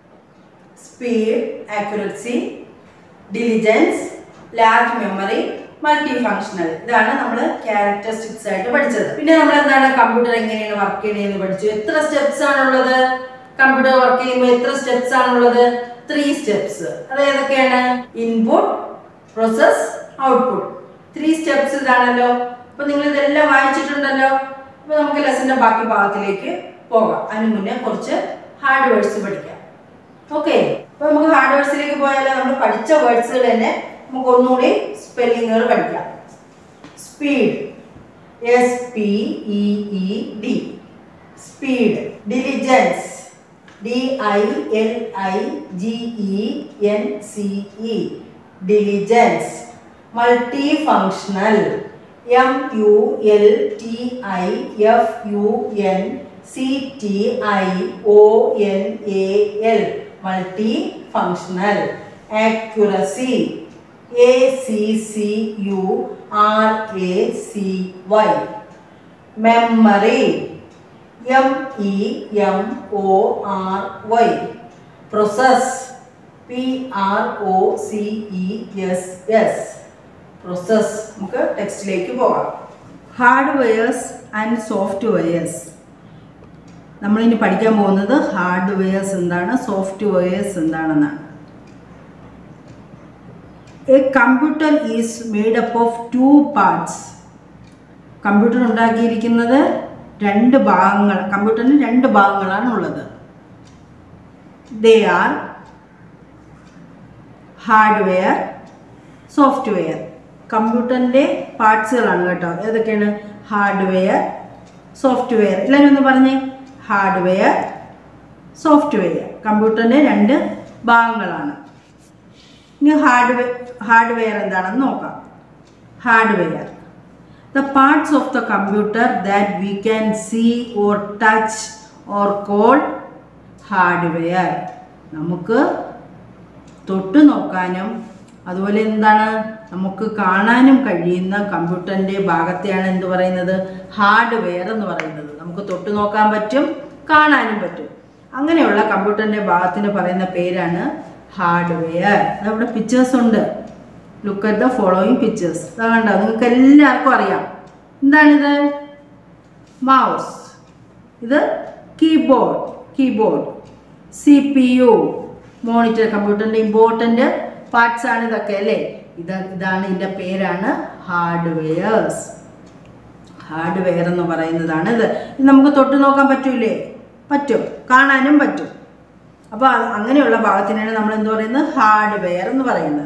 speed accuracy diligence large memory multi functional ഇതാണ് നമ്മൾ ക്യാരക്ടറിസ്റ്റിക്സ് ആയിട്ട് പഠിച്ചത് പിന്നെ നമ്മൾ എന്താണ് കമ്പ്യൂട്ടർ എങ്ങനെയാണ് വർക്ക് ചെയ്യണതെന്ന് പഠിച്ചു എത്ര സ്റ്റെപ്സ് ആണുള്ളത് കമ്പ്യൂട്ടർ വർക്ക് ചെയ്യുമ്പോൾ എത്ര സ്റ്റെപ്സ് ആണുള്ളത് ത്രീ സ്റ്റെപ്സ് അത് ഏതൊക്കെയാണ് input process output three steps ഇതാണല്ലോ അപ്പൊ നിങ്ങൾ ഇതെല്ലാം വായിച്ചിട്ടുണ്ടല്ലോ അപ്പൊ നമുക്ക് ലെസന്റെ ബാക്കി ഭാഗത്തിലേക്ക് പോകാം അതിന് മുന്നേ കുറച്ച് ഹാർഡ് വേർഡ്സ് പഠിക്കാം ഓക്കെ അപ്പൊ നമുക്ക് ഹാർഡ് വേർഡ്സിലേക്ക് പോയാലോ നമ്മൾ പഠിച്ച വേർഡ്സുകൾ തന്നെ നമുക്ക് ഒന്നുകൂടി സ്പെല്ലിങ്ങുകൾ പഠിക്കാം speed S P E E D speed diligence D I L I G E N C E diligence multi functional M U L T I F U N C T I O N A L multi functional accuracy A C C U R A C Y memory M E M O R Y process P R O C E S S process നമുക്ക് ടെക്സ്റ്റിലേക്ക് പോകാം hardwares and softwares നമ്മളിനി പഠിക്കാൻ പോകുന്നത് hardwares എന്താണ് softwares എന്താണെന്നാണ് a computer is made up of two parts computer ഉണ്ടാക്കിയിരിക്കുന്നത് രണ്ട് ഭാഗങ്ങൾ കമ്പ്യൂട്ടറിന് രണ്ട് ഭാഗങ്ങളാണ് ഉള്ളത് ദേ ആർ ഹാർഡ്വെയർ സോഫ്റ്റ്വെയർ കമ്പ്യൂട്ടറിൻ്റെ പാർട്സുകളാണ് കേട്ടോ ഏതൊക്കെയാണ് ഹാർഡ്വെയർ സോഫ്റ്റ്വെയർ എല്ലാവരും ഒന്ന് പറഞ്ഞേ ഹാർഡ്വെയർ സോഫ്റ്റ്വെയർ കമ്പ്യൂട്ടറിൻ്റെ രണ്ട് ഭാഗങ്ങളാണ് ഇനി ഹാർഡ്വെയർ ഹാർഡ്വെയർ എന്താണെന്ന് നോക്കാം hardware the parts of the computer that we can see or touch or called hardware നമുക്ക് തൊട്ട് നോക്കാനും അതുപോലെ എന്താണ് നമുക്ക് കാണാനും കഴിയുന്ന കമ്പ്യൂട്ടറിൻ്റെ ഭാഗത്തെയാണ് എന്ത് പറയുന്നത് ഹാർഡ്വെയർ എന്ന് പറയുന്നത് നമുക്ക് തൊട്ട് നോക്കാൻ പറ്റും കാണാനും പറ്റും അങ്ങനെയുള്ള കമ്പ്യൂട്ടറിൻ്റെ ഭാഗത്തിന് പറയുന്ന പേരാണ് ഹാർഡ്വെയർ അവിടെ പിക്ചേഴ്സ് ഉണ്ട് look at the following pictures അതാ കണ്ടോ നിങ്ങൾക്ക് എല്ലാവർക്കും അറിയാം എന്താണിത് മൗസ് ഇത് keyboard keyboard C P U monitor കമ്പ്യൂട്ടറിൻ്റെ ഇമ്പോർട്ടൻ്റ് പാർട്സ് ആണ് ഇതൊക്കെ അല്ലേ ഇത് ഇതാണ് ഇതിൻ്റെ പേരാണ് ഹാർഡ്വെയർസ് ഹാർഡ്വെയർ എന്ന് പറയുന്നതാണ് ഇത് ഇത് നമുക്ക് തൊട്ട് നോക്കാൻ പറ്റൂലേ പറ്റും കാണാനും പറ്റും അപ്പോൾ അങ്ങനെയുള്ള ഭാഗത്തിനാണ് നമ്മൾ എന്ത് പറയുന്നത് ഹാർഡ്വെയർ എന്ന് പറയുന്നത്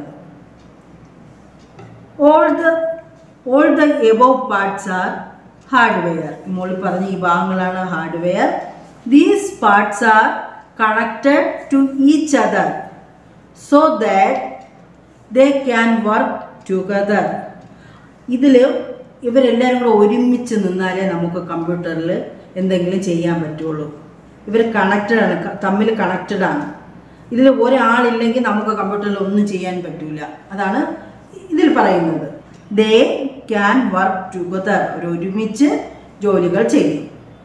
all the all the above parts are hardware മോളിൽ പറഞ്ഞ ഈ ഭാഗങ്ങളാണ് hardware these parts are connected to each other so that they can work together ഇതിൽ ഇവരെല്ലാവരും കൂടെ ഒരുമിച്ച് നിന്നാലേ നമുക്ക് കമ്പ്യൂട്ടറിൽ എന്തെങ്കിലും ചെയ്യാൻ പറ്റുള്ളൂ ഇവർ കണക്റ്റഡ് ആണ് ക- തമ്മിൽ കണക്റ്റഡ് ആണ് ഇതിൽ ഒരാളില്ലെങ്കിൽ നമുക്ക് കമ്പ്യൂട്ടറിൽ ഒന്നും ചെയ്യാൻ പറ്റൂല അതാണ് ഇതിൽ പറയുന്നത് ദേ ക്യാൻ വർക്ക് ടുഗദർ അവർ ഒരുമിച്ച് ജോലികൾ ചെയ്യും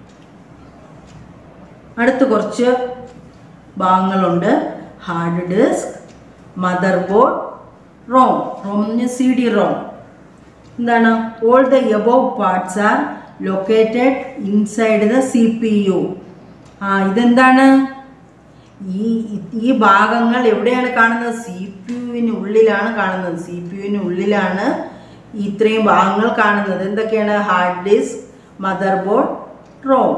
അടുത്ത് കുറച്ച് ഭാഗങ്ങളുണ്ട് hard disk mother board ROM ROM എന്ന് സി ഡി റോം എന്താണ് all the above parts are located inside the C P U ആ ഇതെന്താണ് ഈ ഈ ഭാഗങ്ങൾ എവിടെയാണ് കാണുന്നത് സി പി യുവിനുള്ളിലാണ് കാണുന്നത് സി പി യുവിനുള്ളിലാണ് ഇത്രയും ഭാഗങ്ങൾ കാണുന്നത് എന്തൊക്കെയാണ് hard disk mother board ROM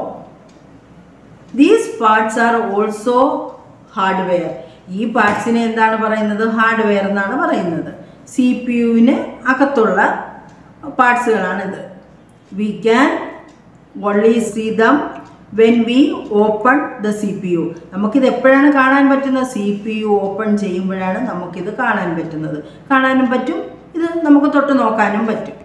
these parts are also hardware ഈ പാർട്സിനെ എന്താണ് പറയുന്നത് ഹാർഡ്വെയർ എന്നാണ് പറയുന്നത് സി പി യുവിന് അകത്തുള്ള പാർട്സുകളാണിത് we can only see them when we open the C P U നമുക്കിത് എപ്പോഴാണ് കാണാൻ പറ്റുന്നത് സി പി യു ഓപ്പൺ ചെയ്യുമ്പോഴാണ് നമുക്കിത് കാണാൻ പറ്റുന്നത് കാണാനും പറ്റും ഇത് നമുക്ക് തൊട്ട് നോക്കാനും പറ്റും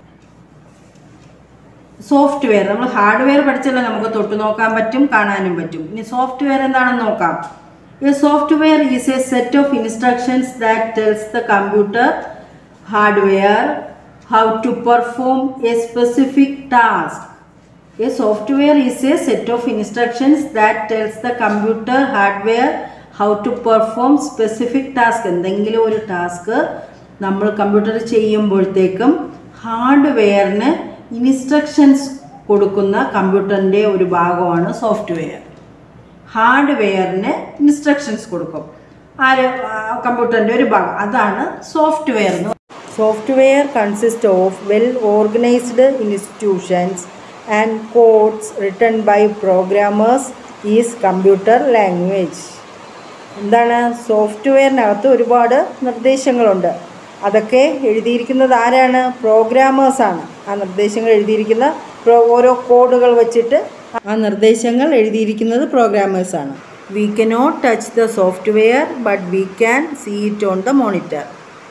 സോഫ്റ്റ്വെയർ നമ്മൾ ഹാർഡ്വെയർ പഠിച്ചല്ലോ നമുക്ക് തൊട്ട് നോക്കാൻ പറ്റും കാണാനും പറ്റും ഇനി സോഫ്റ്റ്വെയർ എന്താണെന്ന് നോക്കാം a software is a set of instructions that tells the computer hardware how to perform a specific task A software is a set of instructions that tells the computer hardware how to perform specific task. എന്തെങ്കിലും ഒരു task നമ്മൾ computer ചെയ്യുമ്പോഴത്തേക്കും ഹാർഡ്വെയറിന് instructions കൊടുക്കുന്ന കമ്പ്യൂട്ടറിൻ്റെ ഒരു ഭാഗമാണ് software ഹാർഡ്വെയറിന് instructions കൊടുക്കും ആര് കമ്പ്യൂട്ടറിൻ്റെ ഒരു ഭാഗം അതാണ് സോഫ്റ്റ്വെയർ എന്ന് software consist of well organized institutions and codes written by programmers is computer language എന്താണ് സോഫ്റ്റ്വെയറിനകത്ത് ഒരുപാട് നിർദ്ദേശങ്ങളുണ്ട് അതൊക്കെ എഴുതിയിരിക്കുന്നത് ആരാണ് പ്രോഗ്രാമേഴ്സാണ് ആ നിർദ്ദേശങ്ങൾ എഴുതിയിരിക്കുന്ന പ്രോ- ഓരോ കോഡുകൾ വെച്ചിട്ട് ആ നിർദ്ദേശങ്ങൾ എഴുതിയിരിക്കുന്നത് പ്രോഗ്രാമേഴ്സാണ് we cannot touch the software but we can see it on the monitor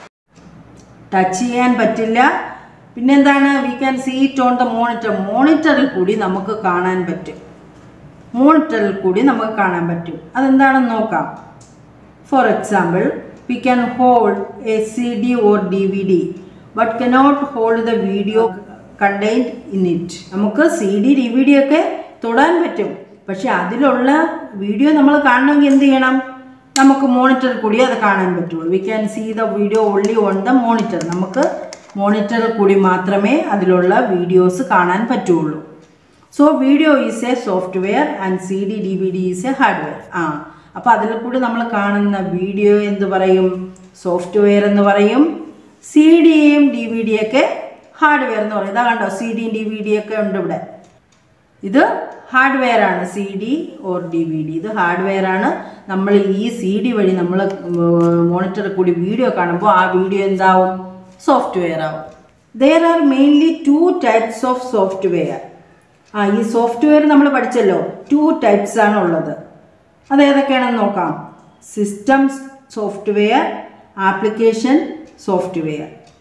touch ചെയ്യാൻ പറ്റില്ല പിന്നെന്താണ് we can see it on the monitor മോണിറ്ററിൽ കൂടി നമുക്ക് കാണാൻ പറ്റും മോണിറ്ററിൽ കൂടി നമുക്ക് കാണാൻ പറ്റും അതെന്താണെന്ന് നോക്കാം for example we can hold a C D or D V D but cannot hold the video contained in it നമുക്ക് C D D V D ഒക്കെ തൊടാൻ പറ്റും പക്ഷെ അതിലുള്ള വീഡിയോ നമ്മൾ കാണണമെങ്കിൽ എന്ത് ചെയ്യണം നമുക്ക് മോണിറ്ററിൽ കൂടി അത് കാണാൻ പറ്റുള്ളൂ we can see the video only on the monitor നമുക്ക് മോണിറ്ററിൽ കൂടി മാത്രമേ അതിലുള്ള വീഡിയോസ് കാണാൻ പറ്റുള്ളൂ so video is a software and C D D V D is a hardware ആ അപ്പോൾ അതിൽ കൂടി നമ്മൾ കാണുന്ന വീഡിയോ എന്ത് പറയും സോഫ്റ്റ്വെയർ എന്ന് പറയും സി ഡിയും ഡി വി ഡിയൊക്കെ ഹാർഡ്വെയർ എന്ന് പറയും ഇതാ കണ്ടോ സി ഡിയും ഡി വി ഡി ഒക്കെ ഉണ്ട് ഇവിടെ ഇത് ഹാർഡ്വെയർ ആണ് C D or D V D ഇത് ഹാർഡ്വെയർ ആണ് നമ്മൾ ഈ സി ഡി വഴി നമ്മൾ മോണിറ്ററിൽ കൂടി വീഡിയോ കാണുമ്പോൾ ആ വീഡിയോ എന്താവും സോഫ്റ്റ്വെയർ ആവും there are mainly two types of software ആ ഈ സോഫ്റ്റ്വെയർ നമ്മൾ പഠിച്ചല്ലോ ടു ടൈപ്സ് ആണ് ഉള്ളത് അത് ഏതൊക്കെയാണെന്ന് നോക്കാം system software application software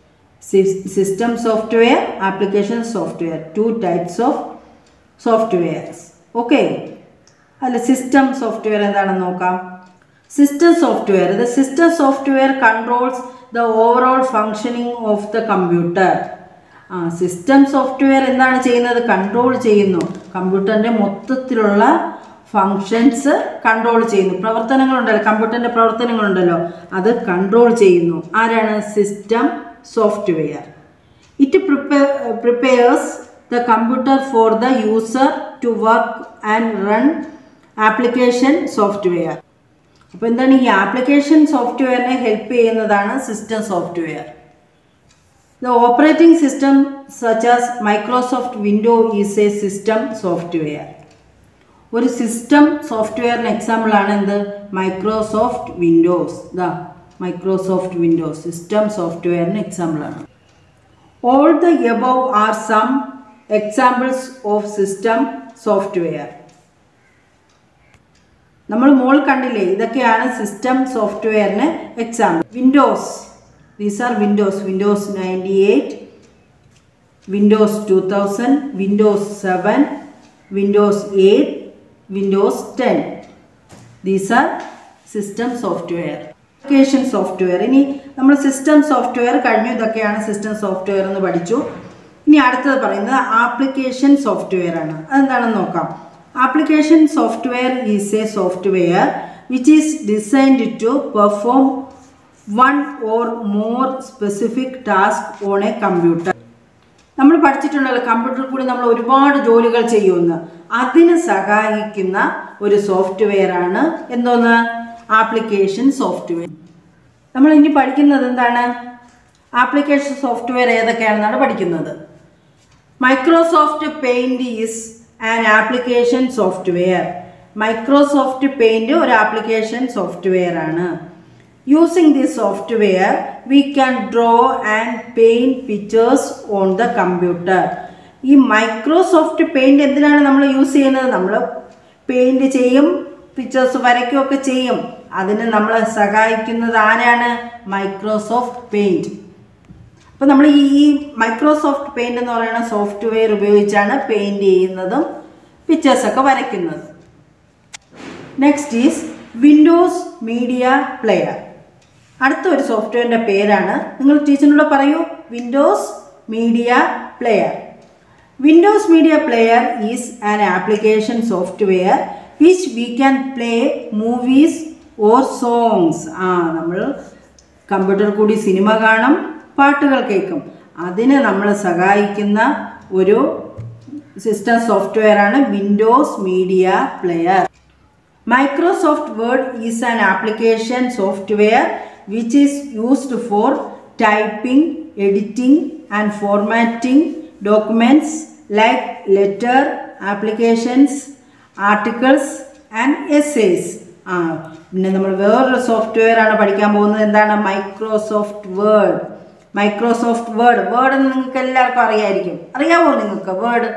system software application software two types of softwares okay അല്ല സിസ്റ്റം സോഫ്റ്റ്വെയർ എന്താണെന്ന് നോക്കാം system software the system software controls the overall functioning of the computer ആ സിസ്റ്റം സോഫ്റ്റ്വെയർ എന്താണ് ചെയ്യുന്നത് കൺട്രോൾ ചെയ്യുന്നു കമ്പ്യൂട്ടറിൻ്റെ മൊത്തത്തിലുള്ള ഫങ്ഷൻസ് കൺട്രോൾ ചെയ്യുന്നു പ്രവർത്തനങ്ങളുണ്ടല്ലോ കമ്പ്യൂട്ടറിൻ്റെ പ്രവർത്തനങ്ങളുണ്ടല്ലോ അത് കൺട്രോൾ ചെയ്യുന്നു ആരാണ് system software it prepare prepares the computer for the user to work and run application software അപ്പോൾ എന്താണ് ഈ ആപ്ലിക്കേഷൻ സോഫ്റ്റ്വെയറിനെ ഹെൽപ്പ് ചെയ്യുന്നതാണ് system software the operating system such as Microsoft window is a system software ഒരു system സോഫ്റ്റ്വെയറിന് എക്സാമ്പിളാണ് എന്ത് Microsoft Windows ദാ മൈക്രോസോഫ്റ്റ് വിൻഡോസ് സിസ്റ്റം സോഫ്റ്റ്വെയറിന് എക്സാമ്പിളാണ് all the above are some examples of system software നമ്മൾ മോൾ കണ്ടില്ലേ ഇതൊക്കെയാണ് സിസ്റ്റം സോഫ്റ്റ്വെയറിന് example Windows these are Windows Windows ninety eight Windows two thousand Windows seven Windows eight Windows ten these are system software application software ഇനി നമ്മൾ system software കഴിഞ്ഞു ഇതൊക്കെയാണ് system software എന്ന് പഠിച്ചു ഇനി അടുത്തത് പറയുന്നത് ആപ്ലിക്കേഷൻ സോഫ്റ്റ്വെയർ ആണ് അതെന്താണെന്ന് നോക്കാം application software is a software which is designed to perform one or more specific task on a computer നമ്മൾ പഠിച്ചിട്ടുണ്ടല്ലോ കമ്പ്യൂട്ടറിൽ കൂടി നമ്മൾ ഒരുപാട് ജോലികൾ ചെയ്യുമെന്ന് അതിന് സഹായിക്കുന്ന ഒരു സോഫ്റ്റ്വെയർ ആണ് എന്തോന്ന് ആപ്ലിക്കേഷൻ സോഫ്റ്റ്വെയർ നമ്മൾ ഇനി പഠിക്കുന്നത് എന്താണ് ആപ്ലിക്കേഷൻ സോഫ്റ്റ്വെയർ ഏതൊക്കെയാണെന്നാണ് പഠിക്കുന്നത് Microsoft paint is an application software Microsoft paint ഒരു ആപ്ലിക്കേഷൻ സോഫ്റ്റ്വെയർ ആണ് using this software we can draw and paint pictures on the computer ഈ മൈക്രോസോഫ്റ്റ് പെയിൻറ് എന്തിനാണ് നമ്മൾ യൂസ് ചെയ്യുന്നത് നമ്മൾ പെയിൻറ് ചെയ്യും പിക്ചേഴ്സ് വരയ്ക്കുകയൊക്കെ ചെയ്യും അതിന് നമ്മളെ സഹായിക്കുന്നത് ആരാണ് മൈക്രോസോഫ്റ്റ് പെയിൻറ് അപ്പോൾ നമ്മൾ ഈ ഈ മൈക്രോസോഫ്റ്റ് പെയിൻറ് എന്ന് പറയുന്ന സോഫ്റ്റ്വെയർ ഉപയോഗിച്ചാണ് പെയിൻറ് ചെയ്യുന്നതും പിക്ചേഴ്സൊക്കെ വരയ്ക്കുന്നതും next is Windows media player അടുത്ത ഒരു സോഫ്റ്റ്വെയറിൻ്റെ പേരാണ് നിങ്ങൾ ടീച്ചറിനോട് പറയൂ Windows media player Windows media player is an application software which we can play movies or songs ആ നമ്മൾ കമ്പ്യൂട്ടർ കൂടി സിനിമ കാണും പാട്ടുകൾ കേൾക്കും അതിന് നമ്മൾ സഹായിക്കുന്ന ഒരു സിസ്റ്റം സോഫ്റ്റ്വെയർ ആണ് Windows media player Microsoft Word is an application software which is used for typing, editing and formatting documents like letter, applications, articles and essays. ആ പിന്നെ നമ്മൾ വേറൊരു സോഫ്റ്റ്വെയർ ആണ് പഠിക്കാൻ പോകുന്നത് എന്താണ് Microsoft word Microsoft word word എന്ന് നിങ്ങൾക്ക് എല്ലാവർക്കും അറിയായിരിക്കും അറിയാമോ നിങ്ങൾക്ക് വേർഡ്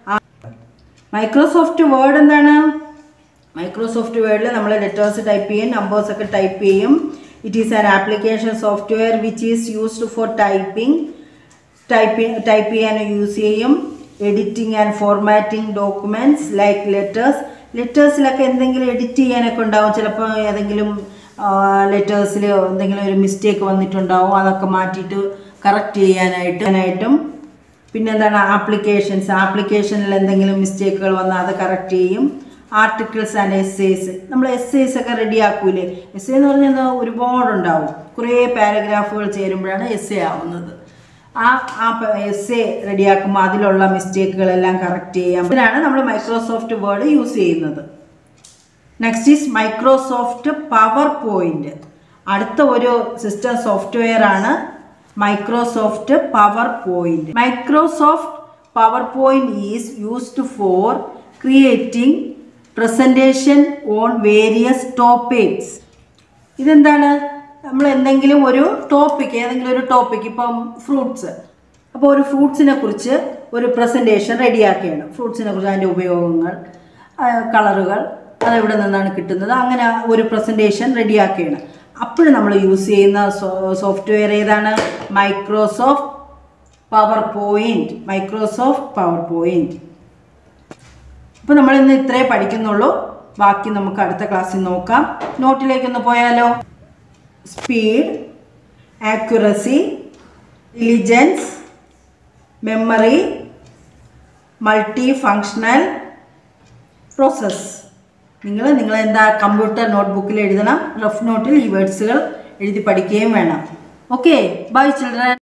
മൈക്രോസോഫ്റ്റ് വേർഡ് എന്താണ് മൈക്രോസോഫ്റ്റ് വേർഡിൽ നമ്മൾ ലെറ്റേഴ്സ് ടൈപ്പ് ചെയ്യും നമ്പേഴ്സ് ഒക്കെ ടൈപ്പ് ചെയ്യും it is an application software which is used for typing type type ചെയ്യാൻ യൂസ് ചെയ്യും editing and formatting documents like letters ലെറ്റേഴ്സിലൊക്കെ എന്തെങ്കിലും എഡിറ്റ് ചെയ്യാനൊക്കെ ഉണ്ടാവും ചിലപ്പോൾ ഏതെങ്കിലും ലെറ്റേഴ്സിൽ എന്തെങ്കിലും ഒരു മിസ്റ്റേക്ക് വന്നിട്ടുണ്ടാവും അതൊക്കെ മാറ്റിയിട്ട് കറക്റ്റ് ചെയ്യാനായിട്ടും പിന്നെന്താണ് ആപ്ലിക്കേഷൻസ് ആപ്ലിക്കേഷനിൽ എന്തെങ്കിലും മിസ്റ്റേക്കുകൾ വന്നാൽ അത് കറക്റ്റ് ചെയ്യും ആർട്ടിക്കിൾസ് ആൻഡ് എസ്സേസ് നമ്മൾ എസ്സേസ് ഒക്കെ റെഡി ആക്കൂലേ എസ് എന്ന് പറഞ്ഞാൽ ഒരുപാടുണ്ടാവും കുറേ പാരഗ്രാഫുകൾ ചേരുമ്പോഴാണ് എസ് എ ആവുന്നത് ആ ആ എസ് എ റെഡിയാക്കുമ്പോൾ അതിലുള്ള മിസ്റ്റേക്കുകളെല്ലാം കറക്റ്റ് ചെയ്യാം ഇതിനാണ് നമ്മൾ മൈക്രോസോഫ്റ്റ് വേർഡ് യൂസ് ചെയ്യുന്നത് next is Microsoft power point അടുത്ത ഒരു സിസ്റ്റം സോഫ്റ്റ്വെയർ ആണ് Microsoft power point Microsoft power point is used for creating presentation on various topics ഇതെന്താണ് നമ്മൾ എന്തെങ്കിലും ഒരു ടോപ്പിക് ഏതെങ്കിലും ഒരു ടോപ്പിക് ഇപ്പം ഫ്രൂട്ട്സ് അപ്പോൾ ഒരു ഫ്രൂട്ട്സിനെ കുറിച്ച് ഒരു പ്രസൻറ്റേഷൻ റെഡിയാക്കുകയാണ് ഫ്രൂട്ട്സിനെ കുറിച്ച് അതിൻ്റെ ഉപയോഗങ്ങൾ കളറുകൾ അതെവിടെ നിന്നാണ് കിട്ടുന്നത് അങ്ങനെ ഒരു പ്രസൻറ്റേഷൻ റെഡിയാക്കുകയാണ് അപ്പോൾ നമ്മൾ യൂസ് ചെയ്യുന്ന സോഫ്റ്റ്വെയർ ഏതാണ് Microsoft power point Microsoft power PowerPoint അപ്പോൾ നമ്മൾ ഇന്ന് ഇത്രേ പഠിക്കുന്നുള്ളൂ ബാക്കി നമുക്ക് അടുത്ത ക്ലാസ്സിൽ നോക്കാം നോട്ടിലേക്കൊന്ന് പോയാലോ speed accuracy diligence memory multi functional process നിങ്ങൾ നിങ്ങൾ എന്താ കമ്പ്യൂട്ടർ നോട്ട്ബുക്കിൽ എഴുതണം റഫ് നോട്ടിൽ ഈ വേർഡ്സുകൾ എഴുതി പഠിക്കുകയും വേണം ഓക്കെ ബൈ ചിൽഡ്രൻ